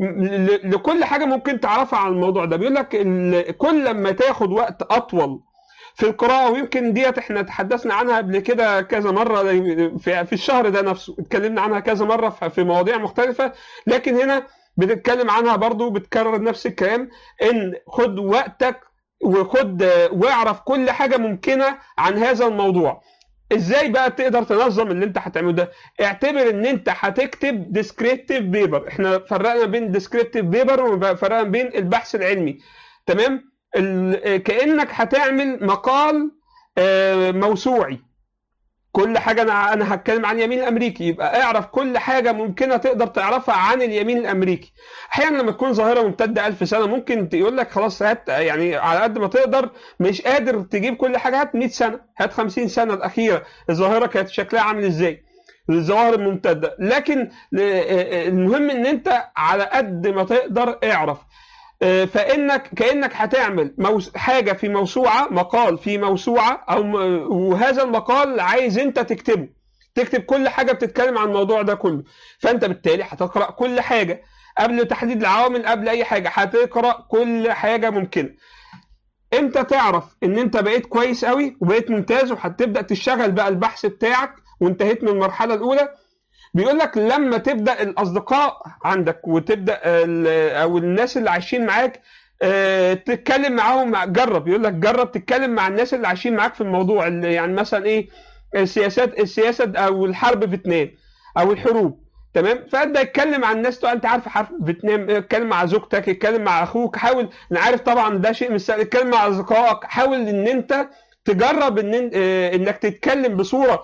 ل- لكل حاجه ممكن تعرفها عن الموضوع ده بيقول لك ال- كل لما تاخد وقت اطول في القراءه ويمكن ديت احنا تحدثنا عنها قبل كده كذا مره في في الشهر ده نفسه اتكلمنا عنها كذا مره في- في مواضيع مختلفه لكن هنا بنتكلم عنها برضو بتكرر نفس الكلام ان خد وقتك وخد واعرف كل حاجه ممكنه عن هذا الموضوع ازاي بقى تقدر تنظم اللي انت هتعمله ده اعتبر ان انت هتكتب ديسكريبتيف بيبر احنا فرقنا بين ديسكريبتيف بيبر وفرقنا بين البحث العلمي تمام ال- كانك هتعمل مقال آه، موسوعي كل حاجه انا انا هتكلم عن اليمين الامريكي يبقى اعرف كل حاجه ممكنه تقدر تعرفها عن اليمين الامريكي احيانا لما تكون ظاهره ممتده ألف سنه ممكن يقول لك خلاص هات يعني على قد ما تقدر مش قادر تجيب كل حاجه هات 100 سنه هات 50 سنه الاخيره الظاهره كانت شكلها عامل ازاي الظواهر الممتده لكن المهم ان انت على قد ما تقدر اعرف آه، فانك كانك هتعمل موس... حاجه في موسوعه مقال في موسوعه او م... وهذا المقال عايز انت تكتبه تكتب كل حاجه بتتكلم عن الموضوع ده كله فانت بالتالي هتقرا كل حاجه قبل تحديد العوامل قبل اي حاجه هتقرا كل حاجه ممكنه امتى تعرف ان انت بقيت كويس قوي وبقيت ممتاز وهتبدا تشتغل بقى البحث بتاعك وانتهيت من المرحله الاولى بيقول لك لما تبدا الاصدقاء عندك وتبدا ال- او الناس اللي عايشين معاك آه، تتكلم معاهم جرب يقول لك جرب تتكلم مع الناس اللي عايشين معاك في الموضوع اللي يعني مثلا ايه السياسات السياسه او الحرب فيتنام او الحروب تمام فابدا اتكلم مع الناس تقول انت عارف حرب فيتنام اتكلم مع زوجتك اتكلم مع اخوك حاول انا عارف طبعا ده شيء مش سهل اتكلم مع اصدقائك حاول ان انت تجرب ان آه، انك تتكلم بصوره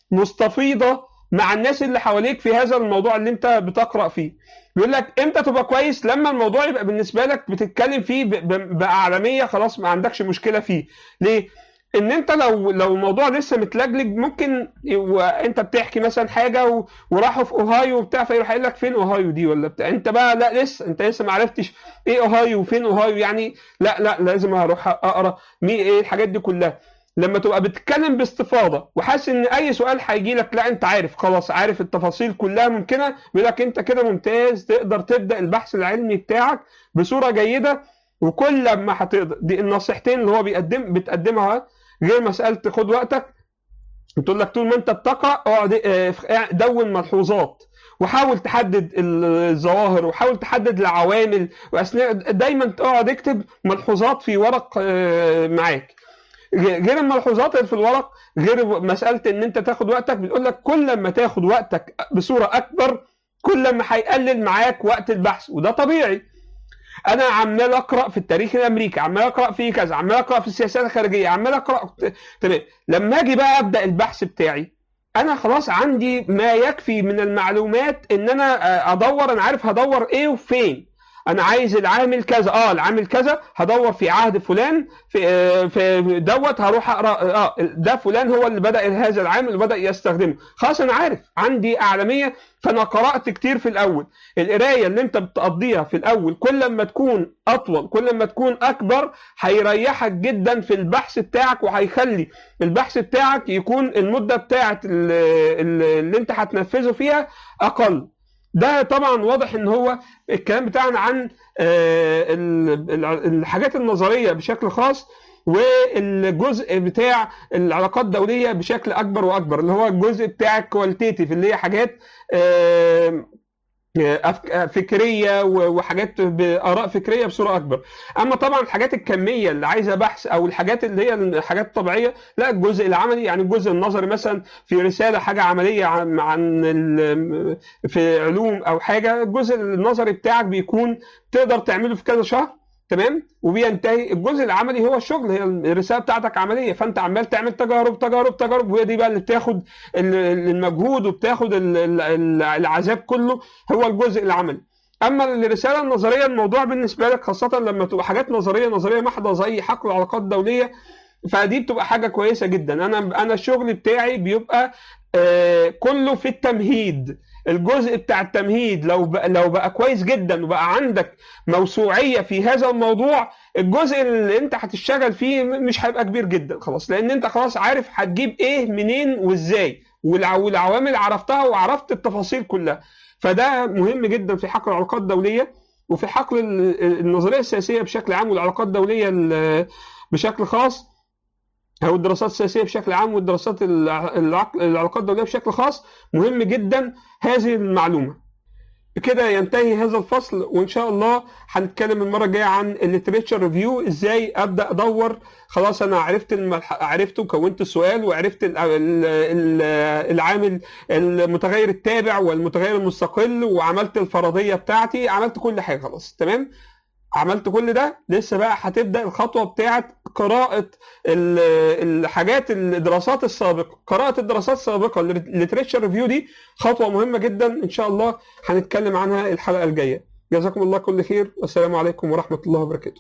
مستفيضه مع الناس اللي حواليك في هذا الموضوع اللي انت بتقرا فيه بيقول لك امتى تبقى كويس لما الموضوع يبقى بالنسبه لك بتتكلم فيه ب- ب- باعلاميه خلاص ما عندكش مشكله فيه ليه ان انت لو لو الموضوع لسه متلجلج ممكن وانت بتحكي مثلا حاجه و... وراحوا في اوهايو وبتاع فيروح قايل لك فين اوهايو دي ولا بتاع انت بقى لا لسه انت لسه ما عرفتش ايه اوهايو وفين اوهايو يعني لا لا لازم اروح اقرا مين ايه الحاجات دي كلها لما تبقى بتتكلم باستفاضه وحاسس ان اي سؤال هيجي لك لا انت عارف خلاص عارف التفاصيل كلها ممكنه بيقول لك انت كده ممتاز تقدر تبدا البحث العلمي بتاعك بصوره جيده وكل ما هتقدر دي النصيحتين اللي هو بيقدم بتقدمها غير مساله خد وقتك بتقول لك طول ما انت بتقرا اقعد اه، دون ملحوظات وحاول تحدد الظواهر وحاول تحدد العوامل واثناء دايما تقعد اكتب ملحوظات في ورق اه، معاك غير الملحوظات اللي في الورق غير مساله ان انت تاخد وقتك بتقول لك كل ما تاخد وقتك بصوره اكبر كل ما هيقلل معاك وقت البحث وده طبيعي انا عمال اقرا في التاريخ الامريكي عمال اقرا في كذا عمال اقرا في السياسات الخارجيه عمال اقرا تمام لما اجي بقى ابدا البحث بتاعي انا خلاص عندي ما يكفي من المعلومات ان انا ادور انا عارف هدور ايه وفين انا عايز العامل كذا اه العامل كذا هدور في عهد فلان في آه، في دوت هروح اقرا اه ده فلان هو اللي بدا هذا العامل اللي بدا يستخدمه خلاص انا عارف عندي اعلاميه فانا قرات كتير في الاول القرايه اللي انت بتقضيها في الاول كل ما تكون اطول كل ما تكون اكبر هيريحك جدا في البحث بتاعك وهيخلي البحث بتاعك يكون المده بتاعت ال- ال- اللي انت هتنفذه فيها اقل ده طبعا واضح ان هو الكلام بتاعنا عن آه، ال- ال- الحاجات النظريه بشكل خاص والجزء بتاع العلاقات الدوليه بشكل اكبر واكبر اللي هو الجزء بتاع الكواليتيف اللي هي حاجات آه، أفك- فكريه و- وحاجات باراء فكريه بصوره اكبر اما طبعا الحاجات الكميه اللي عايزه بحث او الحاجات اللي هي الحاجات الطبيعيه لا الجزء العملي يعني الجزء النظري مثلا في رساله حاجه عمليه عن عن ال- في علوم او حاجه الجزء النظري بتاعك بيكون تقدر تعمله في كذا شهر تمام وبينتهي الجزء العملي هو الشغل هي الرساله بتاعتك عمليه فانت عمال تعمل تجارب تجارب تجارب وهي دي بقى اللي بتاخد ال- المجهود وبتاخد ال- ال- العذاب كله هو الجزء العملي اما الرساله النظريه الموضوع بالنسبه لك خاصه لما تبقى حاجات نظريه نظريه محضه زي حقل العلاقات الدوليه فدي بتبقى حاجه كويسه جدا انا انا الشغل بتاعي بيبقى آه كله في التمهيد الجزء بتاع التمهيد لو بقى لو بقى كويس جدا وبقى عندك موسوعيه في هذا الموضوع الجزء اللي انت هتشتغل فيه م- مش هيبقى كبير جدا خلاص لان انت خلاص عارف هتجيب ايه منين وازاي والع- والعوامل عرفتها وعرفت التفاصيل كلها فده مهم جدا في حقل العلاقات الدوليه وفي حقل ال- النظريه السياسيه بشكل عام والعلاقات الدوليه ال- بشكل خاص او الدراسات السياسيه بشكل عام والدراسات الع- العق- العلاقات الدوليه بشكل خاص مهم جدا هذه المعلومه كده ينتهي هذا الفصل وان شاء الله هنتكلم المره الجايه عن الليتريتشر ريفيو ازاي ابدا ادور خلاص انا عرفت الملح... عرفت وكونت السؤال وعرفت ال... ال... ال... العامل المتغير التابع والمتغير المستقل وعملت الفرضيه بتاعتي عملت كل حاجه خلاص تمام عملت كل ده لسه بقى هتبدا الخطوه بتاعه قراءه ال- الحاجات الدراسات السابقه قراءه الدراسات السابقه الليتريتشر ريفيو دي خطوه مهمه جدا ان شاء الله هنتكلم عنها الحلقه الجايه جزاكم الله كل خير والسلام عليكم ورحمه الله وبركاته